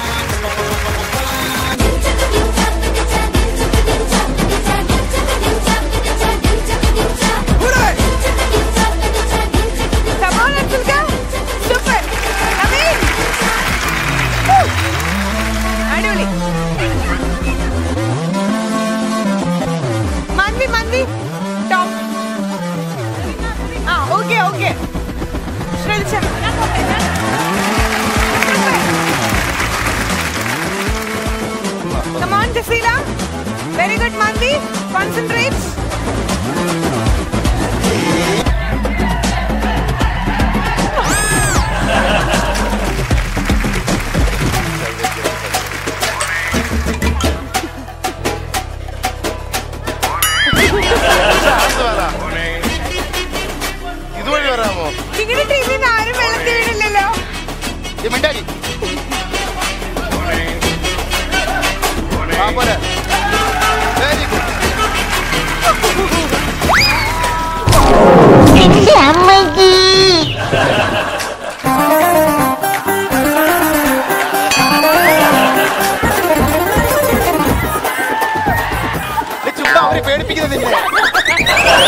Come on, Anshulka. Super. Naveen. Woo. അടിപൊളി മന്തി മന്തി ടോപ്പ് ആ ഓക്കെ ശ്രദ്ധിച്ചാ Come on, Jasila. Very good, Mandi. Concentrate. അത് വരാം. ഇതുവഴി വരാമോ നിങ്ങളുടെ ടീമിൽ നിന്ന് ആരും വെള്ളത്തിൽ വീണില്ലല്ലോ ഈ മിണ്ടാടി ആ പോരെ വെരി ഗുഡ് ചുമ്മാ അവരെ പേടിപ്പിക്കുന്നത് നിന്നെ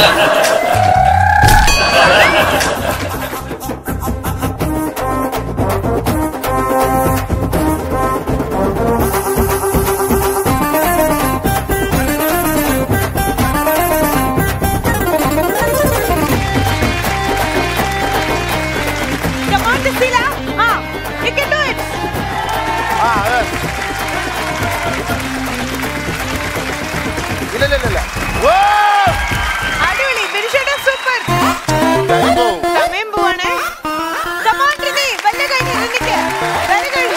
Come on, Jasila. Ah, you can do it. ആ അതെ ഇല്ല ഇല്ല ഇല്ല, ഇല്ല ഓ അടിപൊളി ബിരിഷേട്ടാ സൂപ്പർ ടൈം പോവും. സമയം പോവാണേ Come on, Trini. വല്ല കഴിഞ്ഞ് നിന്നിക്ക്. Very good.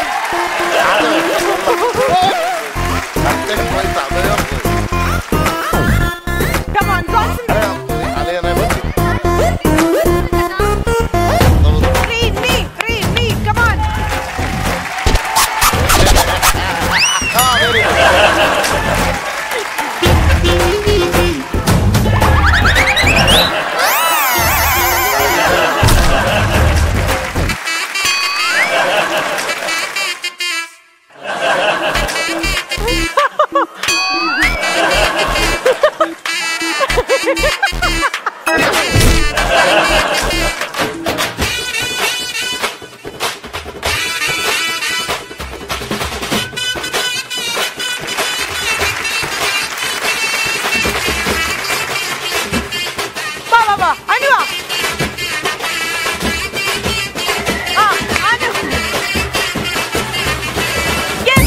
അച്ഛനും പോയി സമയം പോയി. Come on, concentrate. അതെ, അതെ, പറ്റി. Trini, Trini, come on. ആ വെരി ഗുഡ് വാ, വാ, വാ. അനു വാ. ആ, അനു. Yes.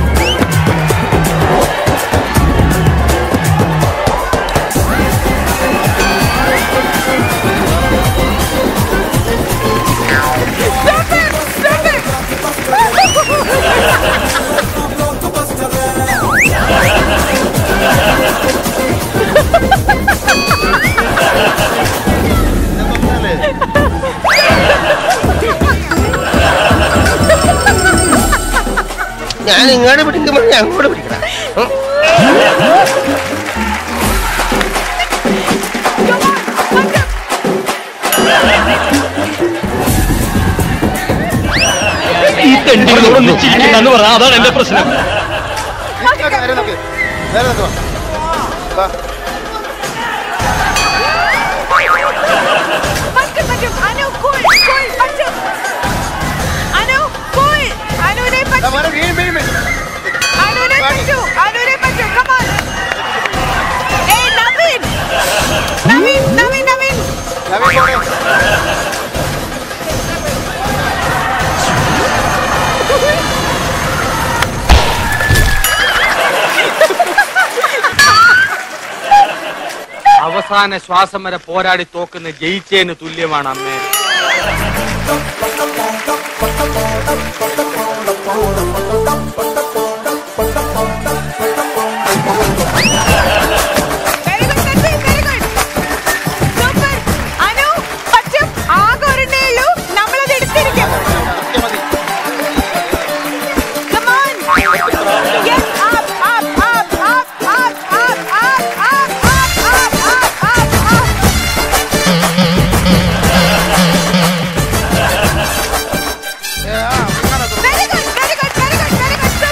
ഞാൻ ഇങ്ങോട്ട് പിടിക്കുമ്പോൾ ഞാൻ അങ്ങോട്ട് പിടിക്കണം ഈ തെണ്ടികളോട് ഒന്നിച്ചിരിക്കുന്നെന്ന് പറ അതാണ് എന്റെ പ്രശ്നം നിക്ക്, നേരെ നിക്ക്. നേരെ നിക്ക് വാ. വാ. പറ്റും, പറ്റും. അനു, cool, cool, പറ്റും. അനു, cool. അനുവിനെ ആ, പറ്റും. മോനെ, വീഴും, വീഴും, വീഴും. അനുവിനെ പറ്റൂ. അനുവിനെ പറ്റൂ. Come on. ഏയ്, നവീൻ. നവീൻ, നവീൻ, നവീൻ. നവീൻ പോരെ. അവസാന ശ്വാസം വരെ പോരാടി തോക്കുന്ന ജയിച്ചേന് തുല്യമാണ് അമ്മേ Very good, Tanvi, very good. Super. Anu, പറ്റും. ആകെ ഒരെണ്ണേ ഉള്ളൂ. നമ്മളത് എടുത്തിരിക്കും. ഒക്കെ മതി. Come on. Yes, up, up, up, up, up, up, up, up, up, up, up, up, up. ഏ, ആ, ഇങ്ങനെ തുടങ്ങ്. Very good, very good, very good, very good.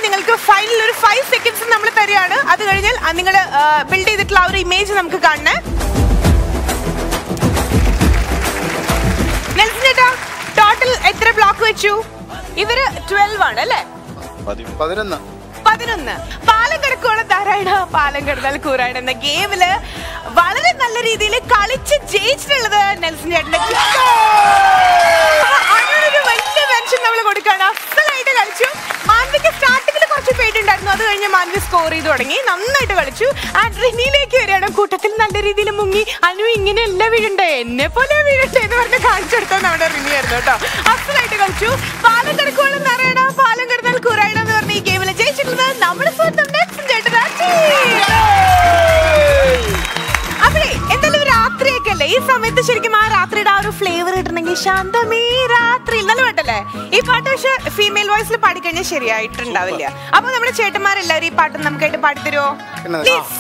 നിങ്ങൾക്ക് ഫൈനൽ ഒരു ഫൈവ് സെക്കൻഡ്സ് നമ്മൾ തരികയാണ് അത് കഴിഞ്ഞാൽ നിങ്ങൾ ബിൽഡ് ചെയ്തിട്ടുള്ള ആ ഒരു ഇമേജ് നമുക്ക് കാണണേ നെൽസൺ ചേട്ടാ ടോട്ടൽ എത്ര ബ്ലോക്ക് വെച്ചു ഇവര് ട്വൽവ് ആണ് അല്ലേ പതിനൊന്ന് പതിനൊന്ന് പാലം കിടക്കുവാണ് ധാരാള പാലം കിടന്നാൽ കൂറാണ് എന്ന ഗെയിമില് വളരെ നല്ല രീതിയിൽ കളിച്ച് ജയിച്ചിട്ടുള്ളത് നെൽസൺ ചേട്ടന്റെ അങ്ങനൊരു വലിയ പെൻഷൻ നമ്മൾ കൊടുക്കാണ് അസലായിട്ട് കളിച്ചു മാൻവിക്ക് സ്റ്റാർട്ടിങ്ങിൽ കുറച്ച് പേടിയുണ്ടായിരുന്നു അത് കഴിഞ്ഞ് മാൻവി സ്കോർ ചെയ്ത് തുടങ്ങി നന്നായിട്ട് കളിച്ചു ആ റിനിയിലേക്ക് വരികയാണ് കൂട്ടത്തിൽ നല്ല രീതിയിൽ മുങ്ങി അനു ഇങ്ങനെ അല്ല വീഴണ്ടേ എന്നെ പോലെ വീഴട്ടെ എന്ന് പറഞ്ഞ് കാണിച്ചെടുത്ത നമ്മുടെ റിനി ആയിരുന്നു കേട്ടോ അസലായിട്ട് കളിച്ചു പാലം കിടക്കുവാണെന്ന് പറയണ പാലം കിടന്നാൽ കൂറായണം എന്ന് പറഞ്ഞ ഈ ഗെയിമിൽ ജയിച്ചിട്ടുള്ളത് നമ്മുടെ സ്വന്തം നെക്സ്റ്റ് ചേട്ടനാ അപ്പഴേ എന്തായാലും രാത്രിയൊക്കെ അല്ലേ ഈ സമയത്ത് ശരിക്കും ആ രാത്രിയുടെ ആ ഒരു ഫ്ലേവർ കിട്ടണമെങ്കിൽ ശാന്തമേ രാത്രി നല്ല പാട്ടല്ലേ ഈ പാട്ട് പക്ഷെ ഫീമെയിൽ വോയിസിൽ പാടിക്കഴിഞ്ഞാൽ ശരിയായിട്ടുണ്ടാവില്ല അപ്പൊ നമ്മുടെ ചേട്ടന്മാരെല്ലാവരും ഈ പാട്ട് നമുക്കായിട്ട് പാടിത്തരുമോ പ്ലീസ്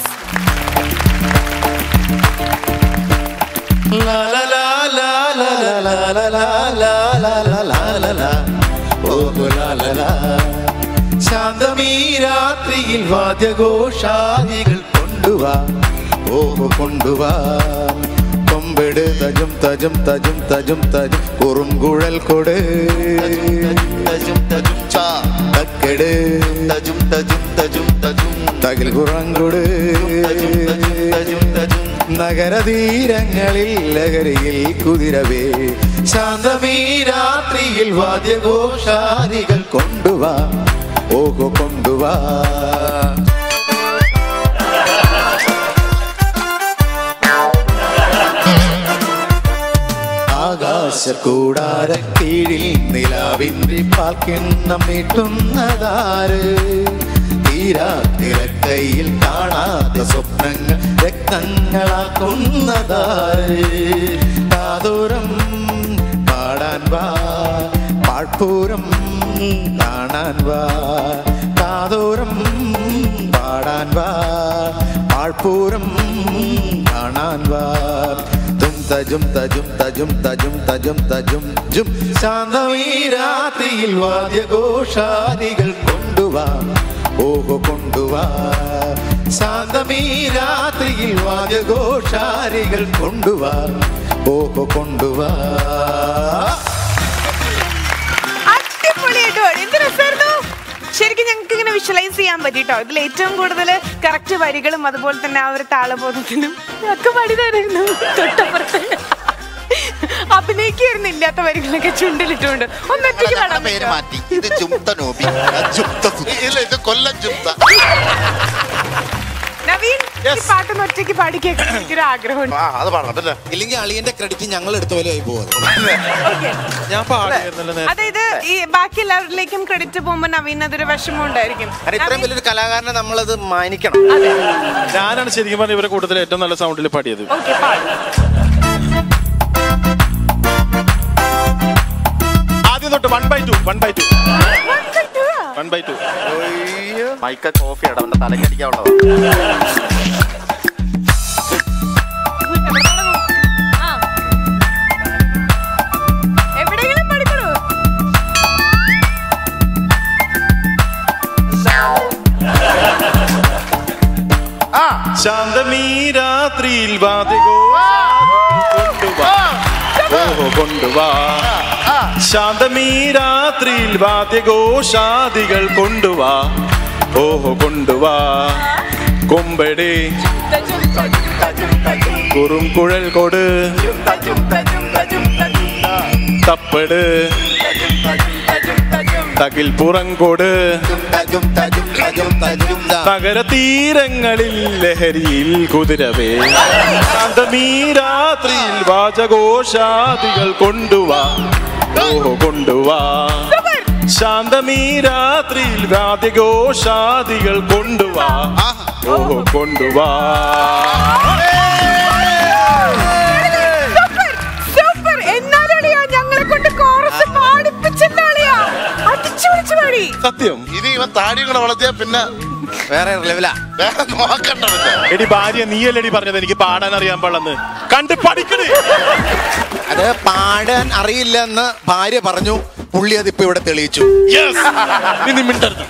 ശാന്തമീ രാത്രിയിൽ വാദ്യഘോഷാദികൾ കൊണ്ടുവാ ഓഹോ കൊണ്ടുവാ കൊമ്പെട് തജും തജും തജും തജും തജും കുറുംകുഴൽ കൊട് തക്കെട് തജും തജും തജും തജും തകിൽ കുറങ്കൊട് നഗരതീരങ്ങളിൽ ലഹരിയിൽ കുതിരവേ ശാന്തമീ രാത്രിയിൽ വാദ്യഘോഷാദികൾ കൊണ്ടുവാ ഓഹോ കൊണ്ടുവാ ആകാശക്കൂടാര കീഴിൽ നിലാവിൻ്റെ പാൽക്കിണ്ണം നീട്ടുന്നതാര് തീരാ തിരക്കയിൽ കാണാത്ത സ്വപ്നങ്ങൾ രക്തങ്ങളാക്കുന്നതാര് കാതോരം പാടാൻ വാ പാഴ്പൂരം കാണാൻ വാ കാതോരം പാടാൻ വാ പാഴ്പൂരം കാണാൻ വാ തും തജും തജും തജും തജും തജും തജും ജും ശാന്തമീ രാത്രിയിൽ വാദ്യഘോഷാദികൾ കൊണ്ടുവാ ഓഹോ കൊണ്ടുവാ ശാന്തമീ രാത്രിയിൽ വാദ്യഘോഷാദികൾ കൊണ്ടുവാ ഓഹോ കൊണ്ടുവാ അടിപൊളിയായിട്ട് പാടി എന്ത് രസമായിരുന്നു ശരിക്കും ഞങ്ങൾക്ക് ഇങ്ങനെ വിഷ്വലൈസ് ചെയ്യാൻ പറ്റിട്ടോ ഇതിൽ ഏറ്റവും കൂടുതൽ കറക്റ്റ് വരികളും അതുപോലെ തന്നെ ആ ഒരു താളബോധത്തിനും ഒക്കെ പാടി തരുന്നു തൊട്ടപ്പുറത്ത് അഭിനയിക്കായിരുന്നു ഇല്ലാത്ത വരികളൊക്കെ ചുണ്ടിലിട്ടുകൊണ്ട് ഒന്നൊറ്റയ്ക്ക് പാടാൻ പേര് പറ്റുമോ? മാറ്റി ഇത് ജുംത നോബി ജുംത ഇല്ല ഇത് കൊല്ലം ജുംത നവീൻ ഈ പാട്ടൊന്ന് ഒറ്റയ്ക്ക് പാടി കേൾക്കണം എനിക്കൊരു ആഗ്രഹമുണ്ട് അത് പാടണം പിന്നെ ഇല്ലെങ്കിൽ അളിയന്റെ ക്രെഡിറ്റ് ഞങ്ങൾ എടുത്ത പോലെ ആയി പോകുന്നത് ഞാൻ പാടിയിരുന്നല്ലോ നേരത്തെ. അതായത് ഈ ബാക്കി എല്ലാവരിലേക്കും ക്രെഡിറ്റ് പോകുമ്പോ നവീൻ അതൊരു വിഷമം ഉണ്ടായിരിക്കും കാരണം ഇത്രയും വലിയൊരു കലാകാരനെ നമ്മളത് മാനിക്കണം ഞാനാണ് ശരിക്കും പറഞ്ഞ ഇവരെ കൂട്ടത്തിൽ ഏറ്റവും നല്ല സൗണ്ടിൽ പാടിയത് ഓക്കെ പാടും ആദ്യം തൊട്ട് one by two one by two one by two മൈക്ക കോഫി ഇടാം അവന്റെ തലക്കടിക്കാനുള്ളതാ എവിടെയെങ്കിലും പഠിക്കണോ ശാന്തമീ രാത്രിയിൽ വാതികോ കൊണ്ടുവാ ഓഹോ കൊണ്ടുവാ ശാന്തമീ രാത്രിയിൽ വാദ്യഘോഷാദികൾ കൊണ്ടുവാ ഓഹോ കൊണ്ടുവാ കൊമ്പടി കുറും കുഴൽ കൊട് തപ്പട് തകിൽ പുറംകൊട് നഗര തീരങ്ങളിൽ ലഹരിയിൽ കുതിരവേ ശാന്തമീ രാത്രിയിൽ വാചഘോഷാദികൾ കൊണ്ടുവാ ഓഹോ കൊണ്ടുവാ ശാന്തമീ രാത്രിയിൽ വാദ്യഘോഷാദികൾ കൊണ്ടുവാ ഓഹോ കൊണ്ടുവാ സൂപ്പർ എന്നാലളിയാ ഞങ്ങളെ കൊണ്ട് കോറസ് പാടിപ്പിച്ചെന്നാളിയാ അടിച്ചു വിളിച്ചു പാടി സത്യം ഇനി ഇവൻ താടി കൂടെ വളർത്തിയാ പിന്നെ വേറെ ലെവലാ വേറെ നോക്കണ്ട പിന്നെ. എടി ഭാര്യ നീയല്ലടി പറഞ്ഞത് എനിക്ക് പാടാൻ അറിയാൻ പാടില്ലെന്ന് കണ്ട് പഠിക്കണേ അത് പാടാൻ അറിയില്ലെന്ന് ഭാര്യ പറഞ്ഞു പുള്ളി അതിപ്പോ ഇവിടെ തെളിയിച്ചു നീ മിണ്ടരുത്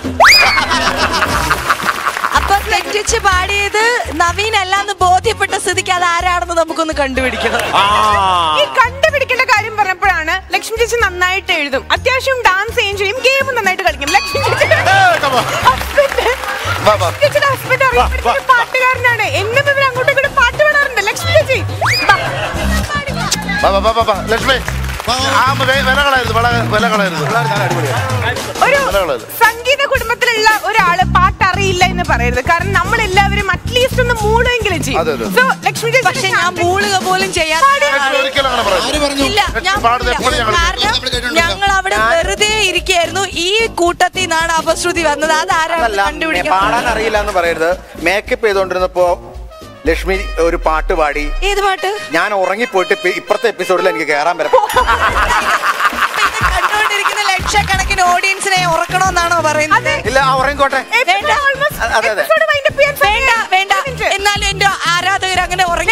അപ്പൊ തെറ്റിച്ച് പാടിയത് നവീൻ അല്ലാന്ന് ബോധ്യപ്പെട്ട സ്ഥിതിക്ക് അത് ആരാണെന്ന് നമുക്കൊന്ന് കണ്ടുപിടിക്കണം ഈ കണ്ടുപിടിക്കേണ്ട കാര്യം പറഞ്ഞപ്പോഴാണ് ലക്ഷ്മി ചേച്ചി നന്നായിട്ട് എഴുതും അത്യാവശ്യം ഡാൻസ് ചെയ്യും ചെയ്യും ഗെയിം നന്നായിട്ട് കളിക്കും ലക്ഷ്മി ചേച്ചിയുടെ ഹസ്ബൻഡ് ചേച്ചിയുടെ ഹസ്ബൻഡ് അറിയപ്പെടുന്ന ഒരു പാട്ടുകാരനാണ് എന്നും ഇവർ അങ്ങോട്ടും ഇങ്ങോട്ടും പാട്ട് പാടാറുണ്ട് ലക്ഷ്മി ചേച്ചി ബാ. വാ, വാ, വാ, വാ, വാ. ലക്ഷ്മി ആ വെ- വില കളയരുത് വില വില കളയരുത് ഒരു വില കളയരുത് സംഗീത കുടുംബത്തിലുള്ള ഒരാള് പാട്ട് അറിയില്ല എന്ന് പറയരുത് കാരണം നമ്മൾ എല്ലാവരും അറ്റ്ലീസ്റ്റ് ഒന്ന് മൂളുമെങ്കിലും അതെ, ചെയ്യും അതെ. സോ ലക്ഷ്മി ചേച്ചി പക്ഷെ ഞാൻ മൂളുക പോലും ചെയ്യാൻ ഒരിക്കലും അങ്ങനെ പറയരുത് ഇല്ല ഞാൻ പാടുന്നത് എപ്പോഴും ഞങ്ങൾ കാരണം ഞങ്ങൾ അവിടെ വെറുതെ ഇരിക്കായിരുന്നു ഈ കൂട്ടത്തിൽ നിന്നാണ് അപശ്രുതി വന്നത് അത് ആരാണ് അതല്ല കണ്ടുപിടിക്കാൻ പാടാൻ അറിയില്ല എന്ന് പറയരുത് മേക്കപ്പ് ചെയ്തോണ്ടിരുന്നപ്പോ ലക്ഷ്മി ഒരു പാട്ട് പാടി ഏത് പാട്ട് ഞാൻ ഉറങ്ങിപ്പോയിട്ട് ഇപ്പ- ഇപ്പുറത്തെ എപ്പിസോഡിൽ എനിക്ക് കയറാൻ വരാം കണ്ടുകൊണ്ടിരിക്കുന്ന ലക്ഷക്കണക്കിന് ഓഡിയൻസിനെ ഉറക്കണമെന്നാണോ പറയുന്നത് ഇല്ല ആ ഉറങ്ങിക്കോട്ടെ വേണ്ട അ- അതെ അതെ വേണ്ട വേണ്ട എന്നാലും എന്റെ ആരാധകർ അങ്ങനെ ഉറങ്ങി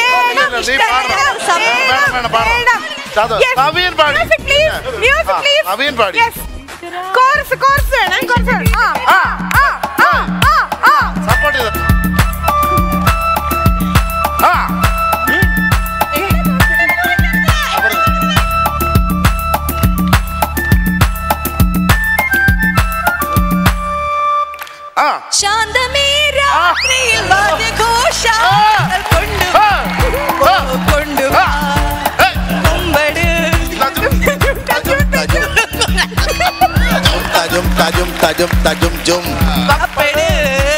വേണം, വേണം, പാടണം. അത് നവീൻ പാടി ആ, നവീൻ പാടി കോർസ് കോർസ് വേണം കോർസ് വേണം ആ ആ ആ ആ ആ സപ്പോർട്ട് ചെയ്ത് ആ ആ ശാന്തമേ രാത്രിയിൽ വാദ്യഘോഷങ്ങൾ കൊണ്ടുവാ കൊണ്ടുവാ കുമ്പട് തജും തജും തജും തജും ജും കപ്പട്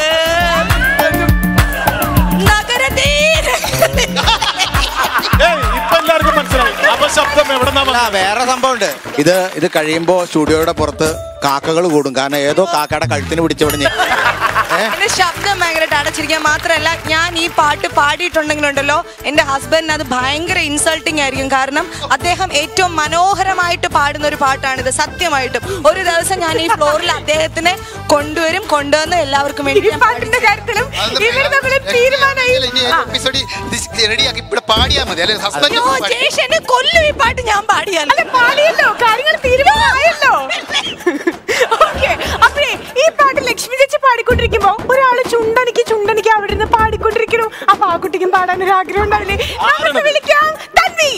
നഗരതീരങ്ങളിൽ ഏയ്, ഇപ്പൊ എല്ലാവർക്കും മനസ്സിലായി അപശബ്ദം എവിടെന്നാ ആ, വേറെ സംഭവമുണ്ട് ഇത് ഇത് കഴിയുമ്പോ സ്റ്റുഡിയോയുടെ പുറത്ത് കാക്കകൾ കൂടും കാരണം ഏതോ കാക്കയുടെ കഴുത്തിന് പിടിച്ചവിടെ എന്റെ ശബ്ദം ഭയങ്കരമായിട്ട് അടച്ചിരിക്കാൻ മാത്രമല്ല ഞാൻ ഈ പാട്ട് പാടിയിട്ടുണ്ടെങ്കിലുണ്ടല്ലോ എന്റെ ഹസ്ബൻഡിന് അത് ഭയങ്കര ഇൻസൾട്ടിങ് ആയിരിക്കും കാരണം അദ്ദേഹം ഏറ്റവും മനോഹരമായിട്ട് പാടുന്ന ഒരു പാട്ടാണിത് സത്യമായിട്ടും ഒരു ദിവസം ഞാൻ ഈ ഫ്ലോറിൽ അദ്ദേഹത്തിനെ കൊണ്ടുവരും കൊണ്ടുവന്ന് എല്ലാവർക്കും വേണ്ടി ഞാൻ പാട്ടിന്റെ കാര്യത്തിലും ഇവർ തമ്മിൽ തീരുമാനമായി ആ. റെഡിയാക്കി ഇവിടെ പാടിയാ മതി അല്ലെ അയ്യോ, ജയേഷ് എന്നെ കൊല്ലും ഈ പാട്ട് ഞാൻ പാടിയാൽ അല്ല പാടിയല്ലോ കാര്യങ്ങൾ തീരുമാനമായല്ലോ ഓക്കെ അപ്പഴേ ഈ പാട്ട് ലക്ഷ്മി ചേച്ചി പാടിക്കൊണ്ടിരിക്കുമ്പോ ഒരാള് ചുണ്ടനിക്ക് ചുണ്ടനിക്ക് അവിടെ നിന്ന് പാടിക്കൊണ്ടിരിക്കണു അപ്പൊ ആ കുട്ടിക്കും പാടാൻ ഒരു ആഗ്രഹം ഉണ്ടാവില്ലേ നമുക്ക് വിളിക്കാം തന്നി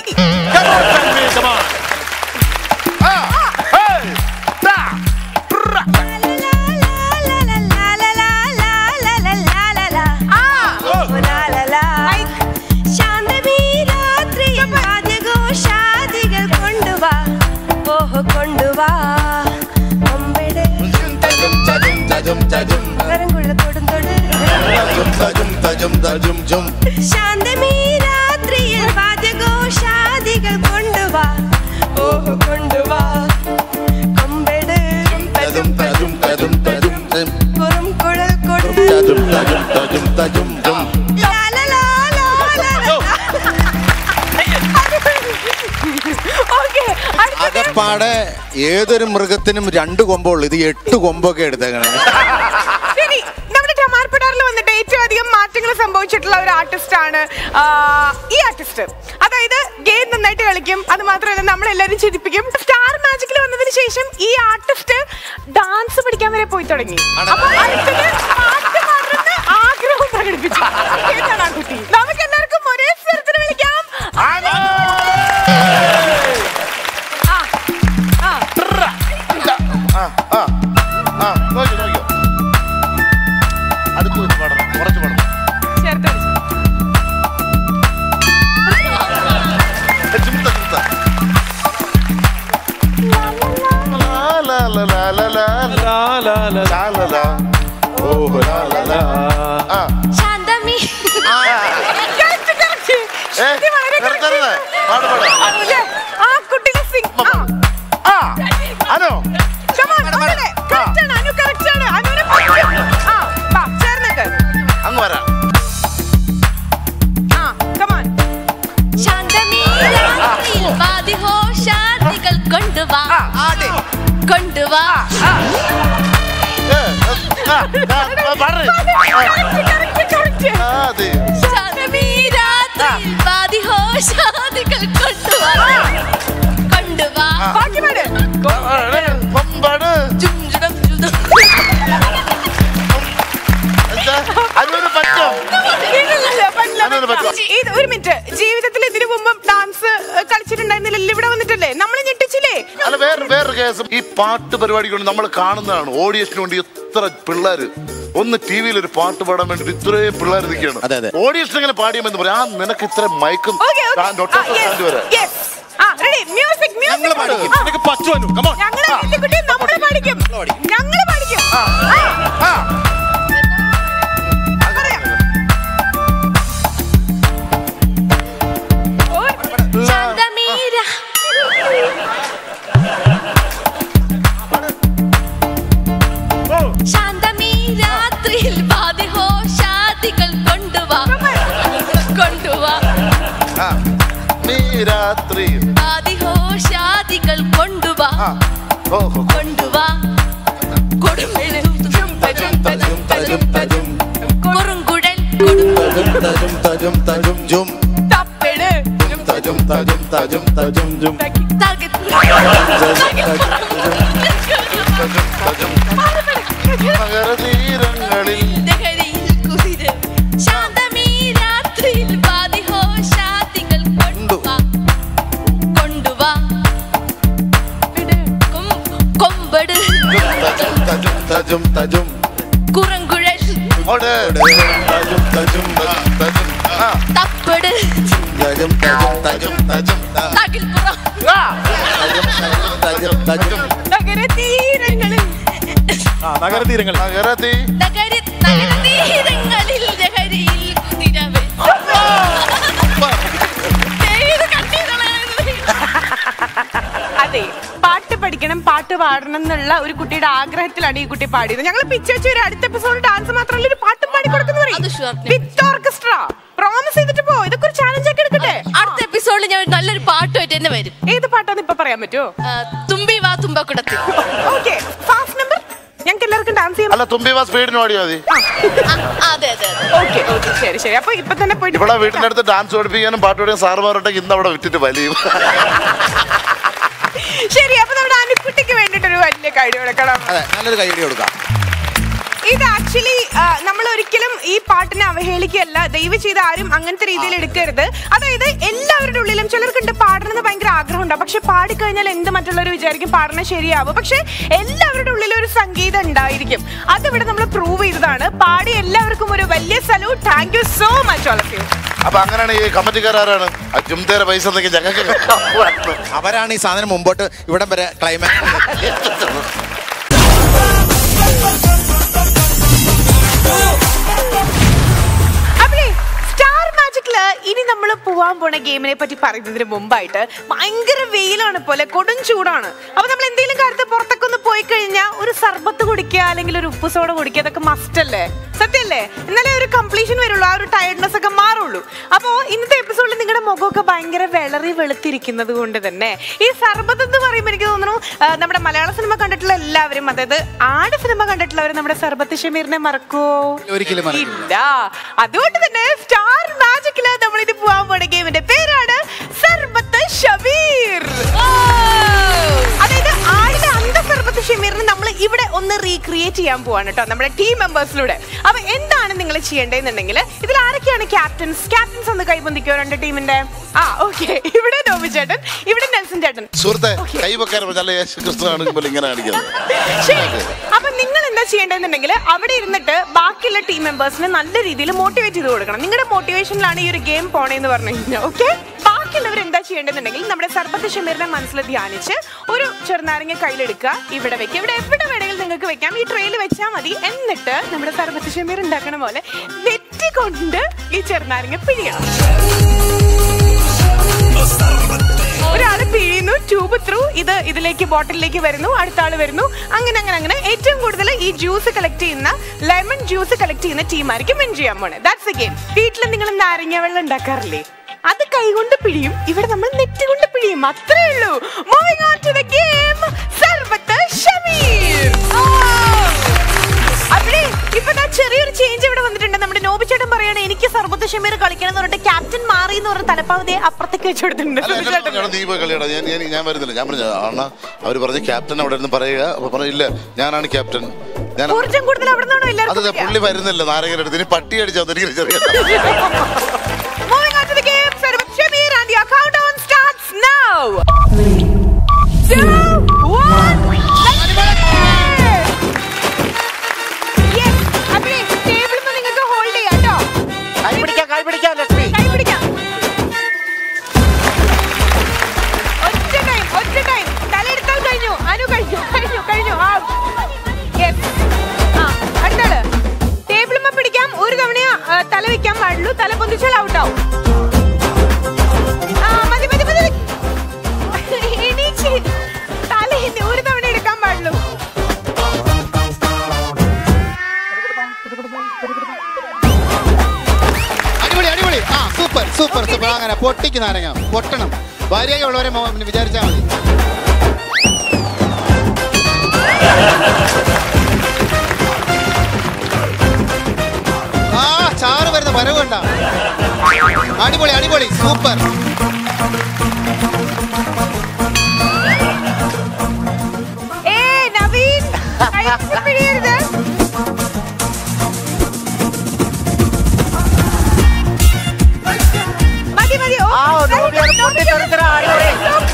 കൊണ്ടുവാ അമ്പടെ തജും തജും തജും കരങ്കുള്ള തൊടും തൊടു തജും തജും തജും തജും ജും ശാന്തമീ രാത്രിയിൽ വാദ്യഘോഷാദികൾ കൊണ്ടുവാ ഓഹോ കൊണ്ടുവാ കൊമ്പെട് തജും തജും തജും തജും ജും കുറും കുഴൽ കൊണ്ട് തജും തജും തജും തജും ജും ഓക്കെ അകപ്പാടെ ഏതൊരു മൃഗത്തിനും രണ്ട് കൊമ്പുള്ളൂ ഇത് എട്ട് കൊമ്പൊക്കെ എടുത്തേക്കണേ ശരി നമ്മുടെ ടമാർപ്പിടാറിൽ വന്നിട്ട് ഏറ്റവും അധികം മാറ്റങ്ങൾ സംഭവിച്ചിട്ടുള്ള ഒരു ആർട്ടിസ്റ്റ് ആണ് ആ, ഈ ആർട്ടിസ്റ്റ് അതായത് ഗെയിം നന്നായിട്ട് കളിക്കും അത് മാത്രമല്ല നമ്മളെല്ലാരും ചിരിപ്പിക്കും സ്റ്റാർ മാജിക്കിൽ വന്നതിന് ശേഷം ഈ ആർട്ടിസ്റ്റ് ഡാൻസ് പഠിക്കാൻ വരെ പോയി തുടങ്ങി അപ്പൊ അടുത്തത് പാട്ട് പാടുന്ന ആഗ്രഹം പ്രകടിപ്പിച്ചു ഏതാണ് ആ കുട്ടി നമുക്ക് എല്ലാവർക്കും ഒരേ സ്വരത്തിൽ വിളിക്കാം ആ, ആ. ആ ആ ആ നോക്കി നോക്കിയോ അടുത്ത് വെച്ച് പാടണം കുറച്ച് പാടണം ചേർത്ത് വിളിച്ചു. ഏ, ചുമത്ത ചുമത്ത ലാ, ലാ, ലാ, ലാ, ലാ, ലാ, ലാ, ലാ, ലാ, ലാ, ലാ. ഓഹ്, ലാ, ലാ, ലാ. ആ. ശാന്തമീ Correct, correct. ഏ, ഇത് വളരെ correct. നിർത്തരുത്. പാട്, പാട്. അല്ലേ? ആ കുട്ടിക്ക് sing. ആ. ആ, അനു. Come on, അങ്ങനെ. Correct ആണ്. അനു correct ആണ്. അനുവിനെ പറ്റും. ആ, വാ, ചേർന്നിട്ട്. അങ്ങ് വരാം ആ, come on. ശാന്തമീ രാത്രിയിൽ വാദ്യഘോഷാദികൾ കൊണ്ടുവാ കൊണ്ടുവാ ഏ, ആ, ആ, ആ, പാട്. Correct, correct. ആ, അതെ. ശാന്തമീ രാത്രിയിൽ വാദ്യഘോഷാദികൾ കൊണ്ടുവാ കൊണ്ടുവാ ബാക്കി പാട്. ജീവിതത്തിൽ ഇതിനു മുമ്പ് ഡാൻസ് കളിച്ചിട്ടുണ്ടായിരുന്നില്ലല്ലോ ഇവിടെ വന്നിട്ടല്ലേ നമ്മൾ ഞെട്ടിച്ചില്ലേ അല്ല വേറെ വേറൊരു കേസ് ഈ പാട്ട് പരിപാടിക്ക് വേണ്ടി നമ്മൾ കാണുന്നതാണ് ഓഡിയൻസിന് വേണ്ടി എത്ര പിള്ളേര് ഒന്ന് ടി വിയിൽ ഒരു പാട്ട് പാടാൻ വേണ്ടി ഇത്രയും പിള്ളേർ നിൽക്കുകയാണ് ഓഡിയൻസിന് ഇങ്ങനെ പാടിയെന്ന് പറയാം ആ നിനക്ക് ഇത്ര മൈക്കും Okay, okay. ഡോക്ടർ ആ, yes, സ്റ്റാൻഡ് വരെ yes. ആ, ready? Music, music. ഞങ്ങള് പാടിക്കും. ആ. നിനക്ക് പറ്റുമല്ലോ come on. ഞങ്ങള് നെല്ലിക്കുട്ടി നമ്മള് പാടിക്കും ഞങ്ങള് പാടിക്കും ആ. പറയാം. ഓ, ശാന്തമീര ശാന്തമീ രാത്രിയിൽ ബാധിഹോഷാദികൾ കൊണ്ടുവാ കൊണ്ടുവാ ആ, നീ രാത്രി ബാധിഹോഷാദികൾ കൊണ്ടുവാ ഓഹോ കൊണ്ടുവാ കൊടുമെഴു കുറുങ്കുഴൽ തജും തജും തജും ജും തപ്പിട്. തജും തജും തജും തജും ജും നഗരതീരങ്ങളിൽ ലഹരിയിൽ കുതിര് ശാന്തമീ രാത്രിയിൽ ബാധിഹോഷാദികൾ കൊണ്ടുവാ കൊണ്ടുവാ കൊം- കൊമ്പട് തജും തജും തജും തജും കുറങ്കുഴൽ ഓട്. തജും തജും തജും ആ, തപ്പട് തജും തജും തജും തജും തകിൽപ്പുറം തജും തജും നഗരതീരങ്ങളിൽ ആ നഗരതീരങ്ങൾ നഗരതീ നഗരി നഗരതീരങ്ങളിൽ ലഹരിയിൽ കുതിരവേ അതെ പാട്ട് പഠിക്കണം പാട്ട് പാടണം എന്നുള്ള ഒരു കുട്ടിയുടെ ആഗ്രഹത്തിലാണ് ഈ കുട്ടി പാടിയത് ഞങ്ങൾ പിച്ചു ഒരു അടുത്ത എപ്പിസോഡ് ഡാൻസ് മാത്രമല്ല ഒരു പാട്ടും പാടി അത് sure. വിത്ത് ഓർക്കസ്ട്ര പ്രോമിസ് ചെയ്തിട്ട് പോ ഇതൊക്കെ ഒരു ചാലഞ്ച് ആക്കി എടുക്കട്ടെ അടുത്ത എപ്പിസോഡിൽ ഞാൻ ഒരു നല്ലൊരു പാട്ടുമായിട്ട് തന്നെ വരും ഏത് പാട്ടാന്ന് ഇപ്പൊ പറയാൻ പറ്റുമോ ആ, തുമ്പി വാ തുമ്പക്കുടത്തിൽ ഓക്കെ ഫാസ്റ്റ് നമ്പർ ഞങ്ങൾക്ക് എല്ലാവർക്കും ഡാൻസ് ചെയ്യാം അല്ല തുമ്പി വാ സ്പീഡിന് പാടിയാ മതി ആ, അതെ അതെ അതെ ഓക്കെ ഓക്കെ ശരി ശരി അപ്പൊ ഇപ്പൊ തന്നെ പോയിട്ട് ഇവിടെ വീട്ടിന്റെ അടുത്ത് ഡാൻസ് പഠിപ്പിക്കാനും പാട്ട് പഠിക്കാനും സാറ് പറഞ്ഞിട്ട് ഇന്ന് അവിടെ വിറ്റിട്ട് വലിയും ശരി അപ്പൊ നമ്മുടെ അനുക്കുട്ടിക്ക് വേണ്ടിട്ടൊരു വലിയ കഴിവ് കൊടുക്കണം അതെ നല്ലൊരു കൈയടി കൊടുക്കാം ഇത് ആക്ച്വലി നമ്മൾ ഒരിക്കലും ഈ പാട്ടിനെ അവഹേളിക്കുകയല്ല ദയവ് ചെയ്ത് ആരും അങ്ങനത്തെ രീതിയിൽ എടുക്കരുത് അതായത് എല്ലാവരുടെ ഉള്ളിലും ചിലർക്കുണ്ട് പാടണമെന്ന് ഭയങ്കര ആഗ്രഹമുണ്ടാവും പക്ഷെ പാടിക്കഴിഞ്ഞാൽ എന്ത് മറ്റുള്ളവർ വിചാരിക്കും പാടണം ശരിയാവും പക്ഷെ എല്ലാവരുടെ ഉള്ളിലും ഒരു സംഗീതം ഉണ്ടായിരിക്കും അതിവിടെ നമ്മൾ പ്രൂവ് ചെയ്തതാണ് പാടി എല്ലാവർക്കും ഒരു വലിയ salute thank you so much all of you അപ്പൊ അങ്ങനെയാണ് ഈ കമ്മിറ്റിക്കാരാണ് ആ ചുമത്തേരെ പൈസ എന്തൊക്കെ ഞങ്ങൾക്ക് അവരാണ് ഈ സാധനം മുമ്പോട്ട് ഇവിടം വരെ ക്ലൈമാക്സ് അപ്പഴേ സ്റ്റാർ മാജിക്കില് ഇനി നമ്മൾ പോവാൻ പോണ ഗെയിമിനെ പറ്റി പറയുന്നതിന് മുമ്പായിട്ട് ഭയങ്കര വെയിലാണ് പോലെ കൊടും ചൂടാണ് അപ്പൊ നമ്മൾ എന്തെങ്കിലും കാര്യത്തിൽ പുറത്തൊക്കെ ഒന്ന് പോയി കഴിഞ്ഞാൽ ഒരു സർബത്ത് കുടിക്കുക അല്ലെങ്കിൽ ഒരു ഉപ്പ് സോഡ കുടിക്കുക അതൊക്കെ മസ്റ്റ് അല്ലേ സത്യല്ലേ എന്നാലേ ഒരു കംപ്ലീഷൻ വരുള്ളൂ ആ ഒരു ടയർഡ്നെസ് ഒക്കെ മാറുള്ളൂ അപ്പോ ഇന്നത്തെ എപ്പിസോഡിൽ നിങ്ങളുടെ മുഖമൊക്കെ ഭയങ്കര വിളറി വെളുത്തിരിക്കുന്നത് കൊണ്ട് തന്നെ ഈ സർബത്ത് എന്ന് പറയുമ്പോൾ എനിക്ക് തോന്നുന്നു ആ, നമ്മുടെ മലയാള സിനിമ കണ്ടിട്ടുള്ള എല്ലാവരും അതായത് ആട് സിനിമ കണ്ടിട്ടുള്ളവർ നമ്മുടെ സർബത്ത് ഷമീറിനെ മറക്കോ ഒരിക്കലും മറക്കില്ല. ഇല്ല അതുകൊണ്ട് തന്നെ സ്റ്റാർ മാജിക്കില് നമ്മൾ ഇത് പോവാൻ പോണ ഗെയിമിന്റെ പേരാണ് സർബത്ത് ഷബീർ അതായത് ആരുടെ അന്ത സർബത്ത് ഷമീറിന് നമ്മൾ ഇവിടെ ഒന്ന് റീക്രിയേറ്റ് ചെയ്യാൻ പോവാണ് കേട്ടോ നമ്മുടെ ടീം മെമ്പേഴ്സിലൂടെ അപ്പൊ എന്താണ് നിങ്ങൾ ചെയ്യേണ്ടതെന്നുണ്ടെങ്കിൽ ഇതിൽ ആരൊക്കെയാണ് ക്യാപ്റ്റൻസ് ക്യാപ്റ്റൻസ് ഒന്ന് കൈബന്ധിക്കോ രണ്ട് ടീമിന്റെ ആ ഓക്കെ ഇവിടെ നോബി ചേട്ടൻ ഇവിടെ നെൽസൺ ചേട്ടൻ സുഹൃത്തെ കൈ വെക്കാൻ പറഞ്ഞാൽ യേശു ക്രിസ്തു കാണിക്കുമ്പോൾ ഇങ്ങനെ കാണിക്കുന്നത് ശരി അപ്പൊ നിങ്ങൾ എന്താ ചെയ്യേണ്ടതെന്നുണ്ടെങ്കിൽ അവിടെ ഇരുന്നിട്ട് ബാക്കിയുള്ള ടീം മെമ്പേഴ്സിനെ നല്ല രീതിയിൽ മോട്ടിവേറ്റ് ചെയ്ത് കൊടുക്കണം നിങ്ങളുടെ മോട്ടിവേഷനിലാണ് ഈ ഒരു ഗെയിം പോണേന്ന് പറഞ്ഞു കഴിഞ്ഞാൽ ഓക്കെ ബാക്കിയുള്ളവർ എന്താ ചെയ്യേണ്ടതെന്നുണ്ടെങ്കിൽ നമ്മുടെ സർബത്ത് ഷമീറിനെ മനസ്സിൽ ധ്യാനിച്ച് ഒരു ചെറുനാരങ്ങ കയ്യിലെടുക്കുക ഇവിടെ വെക്കുക ഇവിടെ എവിടെ വേണമെങ്കിലും നിങ്ങൾക്ക് വെക്കാം ഈ ട്രെയിൽ വെച്ചാൽ മതി എന്നിട്ട് നമ്മുടെ സർബത്ത് ഷമീർ ഉണ്ടാക്കണ പോലെ നെറ്റി കൊണ്ട് ഈ ചെറുനാരങ്ങ പിഴിയണം ഒരാള് പിഴിയുന്നു ട്യൂബ് ത്രൂ ഇത് ഇതിലേക്ക് ബോട്ടിലേക്ക് വരുന്നു അടുത്ത ആള് വരുന്നു അങ്ങനെ അങ്ങനെ അങ്ങനെ ഏറ്റവും കൂടുതൽ ഈ ജ്യൂസ് കളക്ട് ചെയ്യുന്ന ലെമൺ ജ്യൂസ് കളക്ട് ചെയ്യുന്ന ടീമായിരിക്കും വിൻ ചെയ്യാൻ പോണേ ദാറ്റ്സ് എ ഗെയിം വീട്ടിൽ നിങ്ങൾ നാരങ്ങ വെള്ളം ഉണ്ടാക്കാറില്ലേ അത് കൈകൊണ്ട് പിഴിയും ഇവിടെ നമ്മൾ നെറ്റ് കൊണ്ട് പിഴിയും അത്രേ ഉള്ളൂ moving on to the game സർബത്ത് ഷമീർ അവിടെ ഇപ്പൊ ദാ ചെറിയൊരു ചേഞ്ച് ഇവിടെ വന്നിട്ടുണ്ട് നമ്മുടെ നോബി ചേട്ടൻ പറയാണ് എനിക്ക് സർബത്ത് ഷമീർ കളിക്കണം എന്ന് പറഞ്ഞിട്ട് ക്യാപ്റ്റൻ മാറി എന്ന് പറഞ്ഞ തലപ്പാവതയെ അപ്പുറത്തേക്ക് വെച്ച് കൊടുത്തിട്ടുണ്ട് അല്ല, സുബി എന്നെ ചേട്ടൻ. പറഞ്ഞാണ് നീ പോയി കളിയടാ ഞാൻ ഞാൻ- ഞാൻ വരുന്നില്ല ഞാൻ പറഞ്ഞു അണ്ണ അവർ പറഞ്ഞു ക്യാപ്റ്റൻ അവിടെ ഇരുന്ന് പറയുക അപ്പൊ പറഞ്ഞു ഇല്ല ഞാനാണ് ക്യാപ്റ്റൻ ഞാൻ ഊർജ്ജം കൂടുതൽ അവിടെ നിന്നാണോ അത് എല്ലാവർക്കും ദേ പുള്ളി വരുന്നില്ല നാരകരുടെ അടുത്ത് ഇനി പട്ടി അടിച്ചാൽ എനിക്ക് ചെറിയ Moving on to the game, Sarvat Shamir. പൊട്ടിക്ക് നാരങ്ങ പൊട്ടണം ഭാര്യയൊക്കെ ഉള്ളവരെ മോ- പിന്നെ വിചാരിച്ചാൽ മതി ആ ചാറ് വരുന്ന വരവ് കണ്ട അടിപൊളി അടിപൊളി സൂപ്പർ ഏ നവീൻ കൈ പിടിയരുത് മതി മതി ഓ, ആ, നോബിയാണ് പൊട്ടിത്തെറിച്ചത്. അടിപൊളി.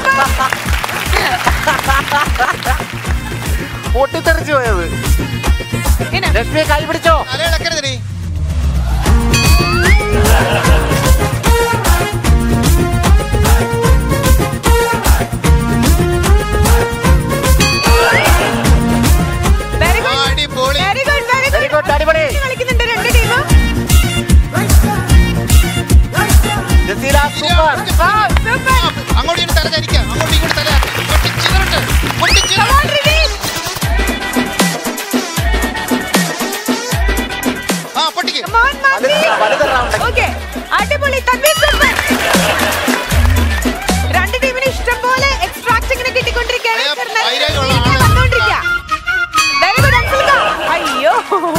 പൊട്ടിത്തെറിച്ചു പോയത് ഇങ്ങനെ. ലക്ഷ്മി കൈ പിടിച്ചോ തലയിളക്കരുതടി Very good. അടിപൊളി Very good, very good. Very good അടിപൊളി കളിക്കുന്നുണ്ട് രണ്ട് ടീമും ജസീല സൂപ്പർ ആ, super. അങ്ങോട്ട് ഇങ്ങോട്ട് തല ധരിക്കാം അങ്ങോട്ട് ഇങ്ങോട്ട് തല പൊട്ടിച്ചിതറട്ട് Come പൊട്ടിച്ചിതറട്ട് on, Rinesh. ആ പൊട്ടിക്ക് Come on, Madhuri. വലുത് വലുത് round. Okay. അടിപൊളി തൻവീർ super. രണ്ട് ടീമിന് ഇഷ്ടം പോലെ എക്സ്ട്രാക്ട് ഇങ്ങനെ കിട്ടിക്കൊണ്ടിരിക്കുകയാണ് അയ്യോ, ചെറുതായി വൈരാഗ്യമുള്ള ഇങ്ങനെ ആളാണ്. വന്നുകൊണ്ടിരിക്കുക. Very good, അൻസിൽക്ക. അയ്യോ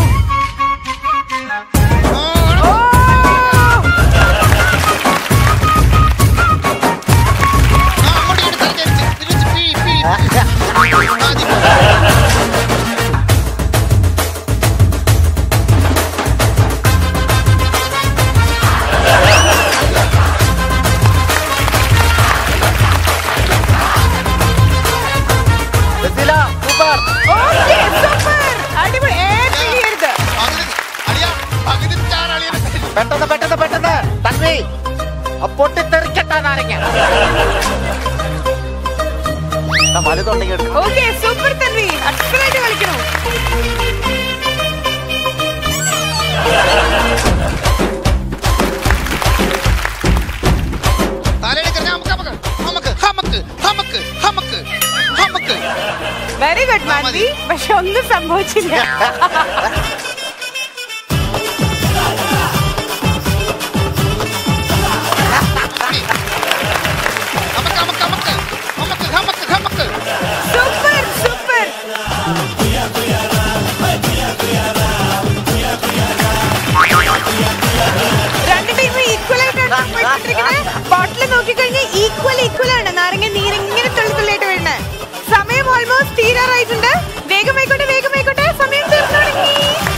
ആ, ഓ ആ, അങ്ങോട്ട് ഇങ്ങോട്ട് തല ധരിച്ച് തിരിച്ച് പീ, പീ. ആ, ദി- ജസീല സൂപ്പർ Okay, super. അടിപൊളി ഏ പിടിയരുത് പകുതി അളിയാ പകുതി ചാറ് അളിയനെ തരും. പെട്ടെന്ന് പെട്ടെന്ന് പെട്ടെന്ന് തൻവി ആ പൊട്ടിത്തെറിക്കട്ടാ നാരങ്ങ ആ, വലുതുണ്ടെങ്കിൽ എടുക്കണം ഓക്കെ സൂപ്പർ തൻവി അത്രയായിട്ട് കളിക്കണം തലയിളക്കരുത്. നമുക്ക് നമുക്ക് നമുക്ക് നമുക്ക് നമുക്ക് നമുക്ക് നമുക്ക് വെരി ഗുഡ് ആ, മതി. മാൻവി പക്ഷെ ഒന്നും സംഭവിച്ചില്ല നമുക്ക് നമുക്ക് നമുക്ക് നമുക്ക് നമുക്ക് നമുക്ക് സൂപ്പർ സൂപ്പർ രണ്ട് ടീം ഈക്വൽ ആയിട്ടാണ് പോയിക്കൊണ്ടിരിക്കുന്നത് ബോട്ടിൽ നോക്കിക്കഴിഞ്ഞാൽ ഈക്വൽ ഈക്വൽ ആണ് നാരങ്ങ നീര് ഇങ്ങനെ തുള്ളി തുള്ളിയായിട്ട് വീഴുന്നത് സമയം ഓൾമോസ്റ്റ് തീരാറായിട്ടുണ്ട് വേഗമായിക്കോട്ടെ വേഗമായിക്കോട്ടെ സമയം തീർന്നു തുടങ്ങി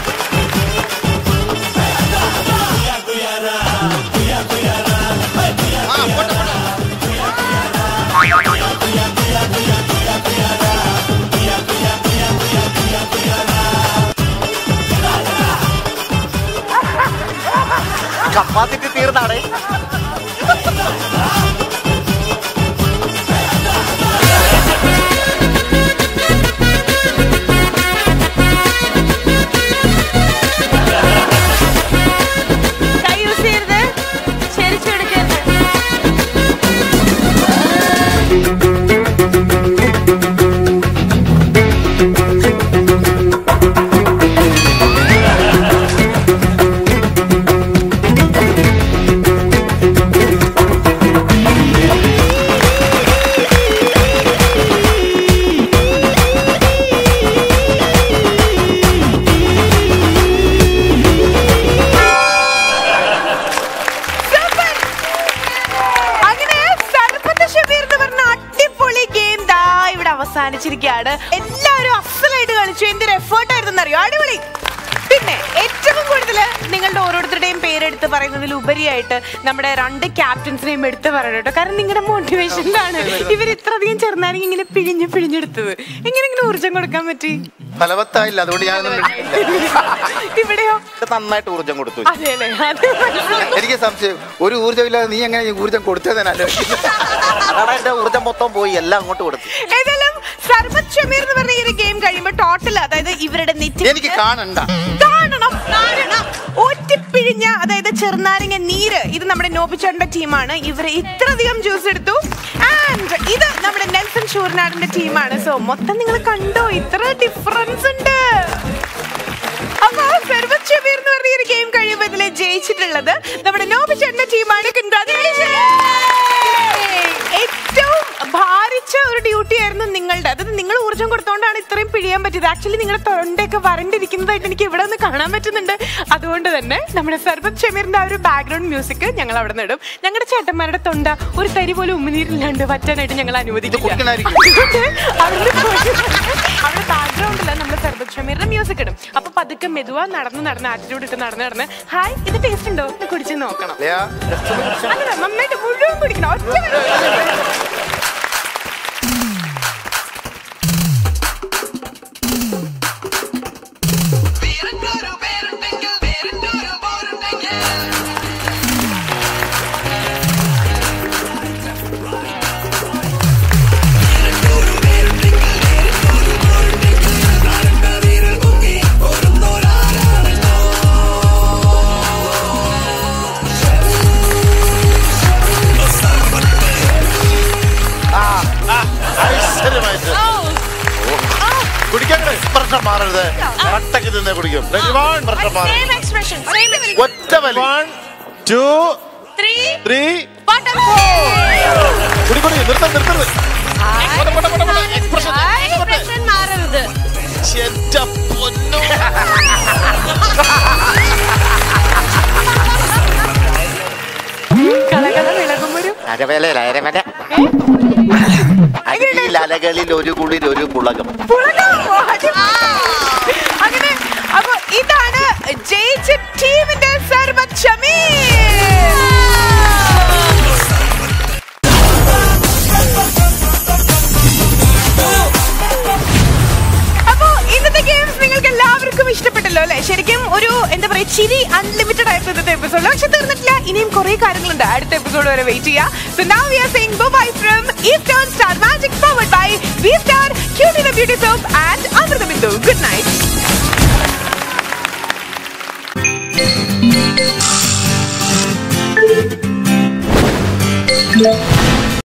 ആ പോട്ടെ പോട്ടെ കപ്പാസിറ്റി തീർന്നാണ് കൈ യൂസ് ചെയ്യരുത് ചെരിച്ചെടുക്കരുത് Super! അങ്ങനെ സർപ്പത്ത് ഷബീർ എന്ന് പറഞ്ഞ അടിപൊളി ഗെയിം ദാ ഇവിടെ അവസാനിച്ചിരിക്കുകയാണ് എല്ലാവരും അസലായിട്ട് കളിച്ചു എന്തൊരു എഫേർട്ട് ആയിരുന്നു അറിയോ അടിപൊളി പിന്നെ ഏറ്റവും കൂടുതൽ നിങ്ങളുടെ ഓരോരുത്തരുടെയും പേരെടുത്ത് പറയുന്നതിൽ ഉപരിയായിട്ട് നമ്മുടെ രണ്ട് ക്യാപ്റ്റൻസിനെയും എടുത്ത് പറയണം കേട്ടോ കാരണം നിങ്ങളുടെ മോട്ടിവേഷനിലാണ് ഇവർ ഇത്രയധികം ചെറുനാരങ്ങ ഇങ്ങനെ പിഴിഞ്ഞ് പിഴിഞ്ഞെടുത്തത് എങ്ങനെ ഇങ്ങനെ ഊർജം കൊടുക്കാൻ പറ്റി ഫലവത്തായില്ല അതുകൊണ്ട് ഞാനൊന്നും മിണ്ടിയില്ല. ഇവിടെയോ ഇത് നന്നായിട്ട് ഊർജം കൊടുത്തു അതെയല്ലേ അത് മനസ്സിലായി എനിക്ക് സംശയം ഒരു ഊർജ്ജമില്ലാതെ നീ എങ്ങനെ ഈ ഊർജം കൊടുത്തതെന്ന് ആലോചിക്കുന്നത് അതാണ് എന്റെ ഊർജം മൊത്തം പോയി എല്ലാം അങ്ങോട്ട് കൊടുത്തു ഏതായാലും സർബത്ത് ഷമീർ എന്ന് പറഞ്ഞ ഈ ഒരു ഗെയിം കഴിയുമ്പോൾ ടോട്ടൽ അതായത് ഇവരുടെ നെറ്റി എനിക്ക് കാണണ്ട കാണണം കാണണം ഒറ്റപ്പിഴിഞ്ഞ അതായത് ചെറുനാരങ്ങ നീര് ഇത് നമ്മുടെ നോബിച്ചേട്ടന്റെ ടീമാണ് ഇവർ ഇത്രയധികം ജ്യൂസ് എടുത്തു ആൻഡ് ഇത് നമ്മുടെ നെൽസൺ ഷൂർനാടിന്റെ ടീമാണ് സോ മൊത്തം നിങ്ങൾ കണ്ടോ ഇത്ര ഡിഫറൻസ് ഉണ്ട് അപ്പൊ സർവത്ത് ഷബീർ എന്ന് പറഞ്ഞ ഈ ഒരു ഗെയിം കഴിയുമ്പോൾ ഇതിൽ ജയിച്ചിട്ടുള്ളത് നമ്മുടെ നോബി ചേട്ടന്റെ ടീമാണ് Congratulations. ഏറ്റവും ഭാരിച്ച ഒരു ഡ്യൂട്ടി ആയിരുന്നു നിങ്ങളുടെ അതായത് നിങ്ങൾ ഊർജ്ജം കൊടുത്തോണ്ടാണ് ഇത്രയും പിഴിയാൻ പറ്റിയത് ആക്ച്വലി നിങ്ങളുടെ തൊണ്ടയൊക്കെ വരണ്ടിരിക്കുന്നതായിട്ട് എനിക്ക് ഇവിടെ നിന്ന് കാണാൻ പറ്റുന്നുണ്ട് അതുകൊണ്ട് തന്നെ നമ്മുടെ സർബത് ഷമീറിന്റെ ആ ഒരു ബാക്ക്ഗ്രൗണ്ട് മ്യൂസിക് ഞങ്ങൾ അവിടെ നിടും ഞങ്ങളുടെ ചേട്ടന്മാരുടെ തൊണ്ട ഒരു തരി പോലും ഉമിനീരില്ലാണ്ട് വറ്റാനായിട്ട് ഞങ്ങൾ അനുവദിക്കില്ല അതുകൊണ്ട് അവിടെ അവിടെ ബാക്ക്ഗ്രൗണ്ടില് നമ്മുടെ സർബത് ഷമീറിന്റെ മ്യൂസിക് ഇടും അപ്പൊ പതുക്കെ മെതുവാ നടന്ന് നടന്ന് ആറ്റിറ്റ്യൂഡ് ഇട്ട് നടന്ന് നടന്ന് ഹായ് ഇത് ടേസ്റ്റ് ഉണ്ടോ എന്ന് കുടിച്ച് നോക്കണം അല്ല നന്നായിട്ട് മുഴുവൻ കുടിക്കണം ഒറ്റ ഐശ്വര്യമായിട്ട് കുടിക്കാൻ പ്രശ്നം മാറരുത് കട്ടക്ക് നിന്നേ കുടിക്കും പ്രശ്നം മാറരുത് ഒറ്റ വലി ടു ത്രീ ത്രീ ബട്ടർ കുടി കുടി നിർത്തം നിർത്തരുത് പോട്ടെ, പോട്ടെ, പോട്ടെ, പോട്ടെ. Expression, എക്സ്പ്രഷൻ മാറരുത് എന്റെ പൊന്നോ കളകള വിളകുമൊരു അരവേല അരവേല അരിയിൽ അലകളിൽ ഒരു കുളിൽ ഒരു പുളകം അങ്ങനെ അപ്പൊ ഇതാണ് ജയിച്ച ടീമിന്റെ സർബത് ഷമീർ അപ്പോ ഇന്നത്തെ ഗെയിംസ് നിങ്ങൾക്ക് എല്ലാവർക്കും ഇഷ്ടപ്പെട്ടല്ലോ അല്ലെ ശരിക്കും ഒരു എന്താ പറയാ ചിരി അൺലിമിറ്റഡ് ആയിരുന്നു ഇന്നത്തെ എപ്പിസോഡ് പക്ഷെ തീർന്നിട്ടില്ല ഇനിയും കുറെ കാര്യങ്ങളുണ്ട് അടുത്ത എപ്പിസോഡ് വരെ വെയിറ്റ് ചെയ്യാം so now we are saying bye from eastern star magic powered by V star cutie the beauty soap and Amrita Bindu good night Thank you.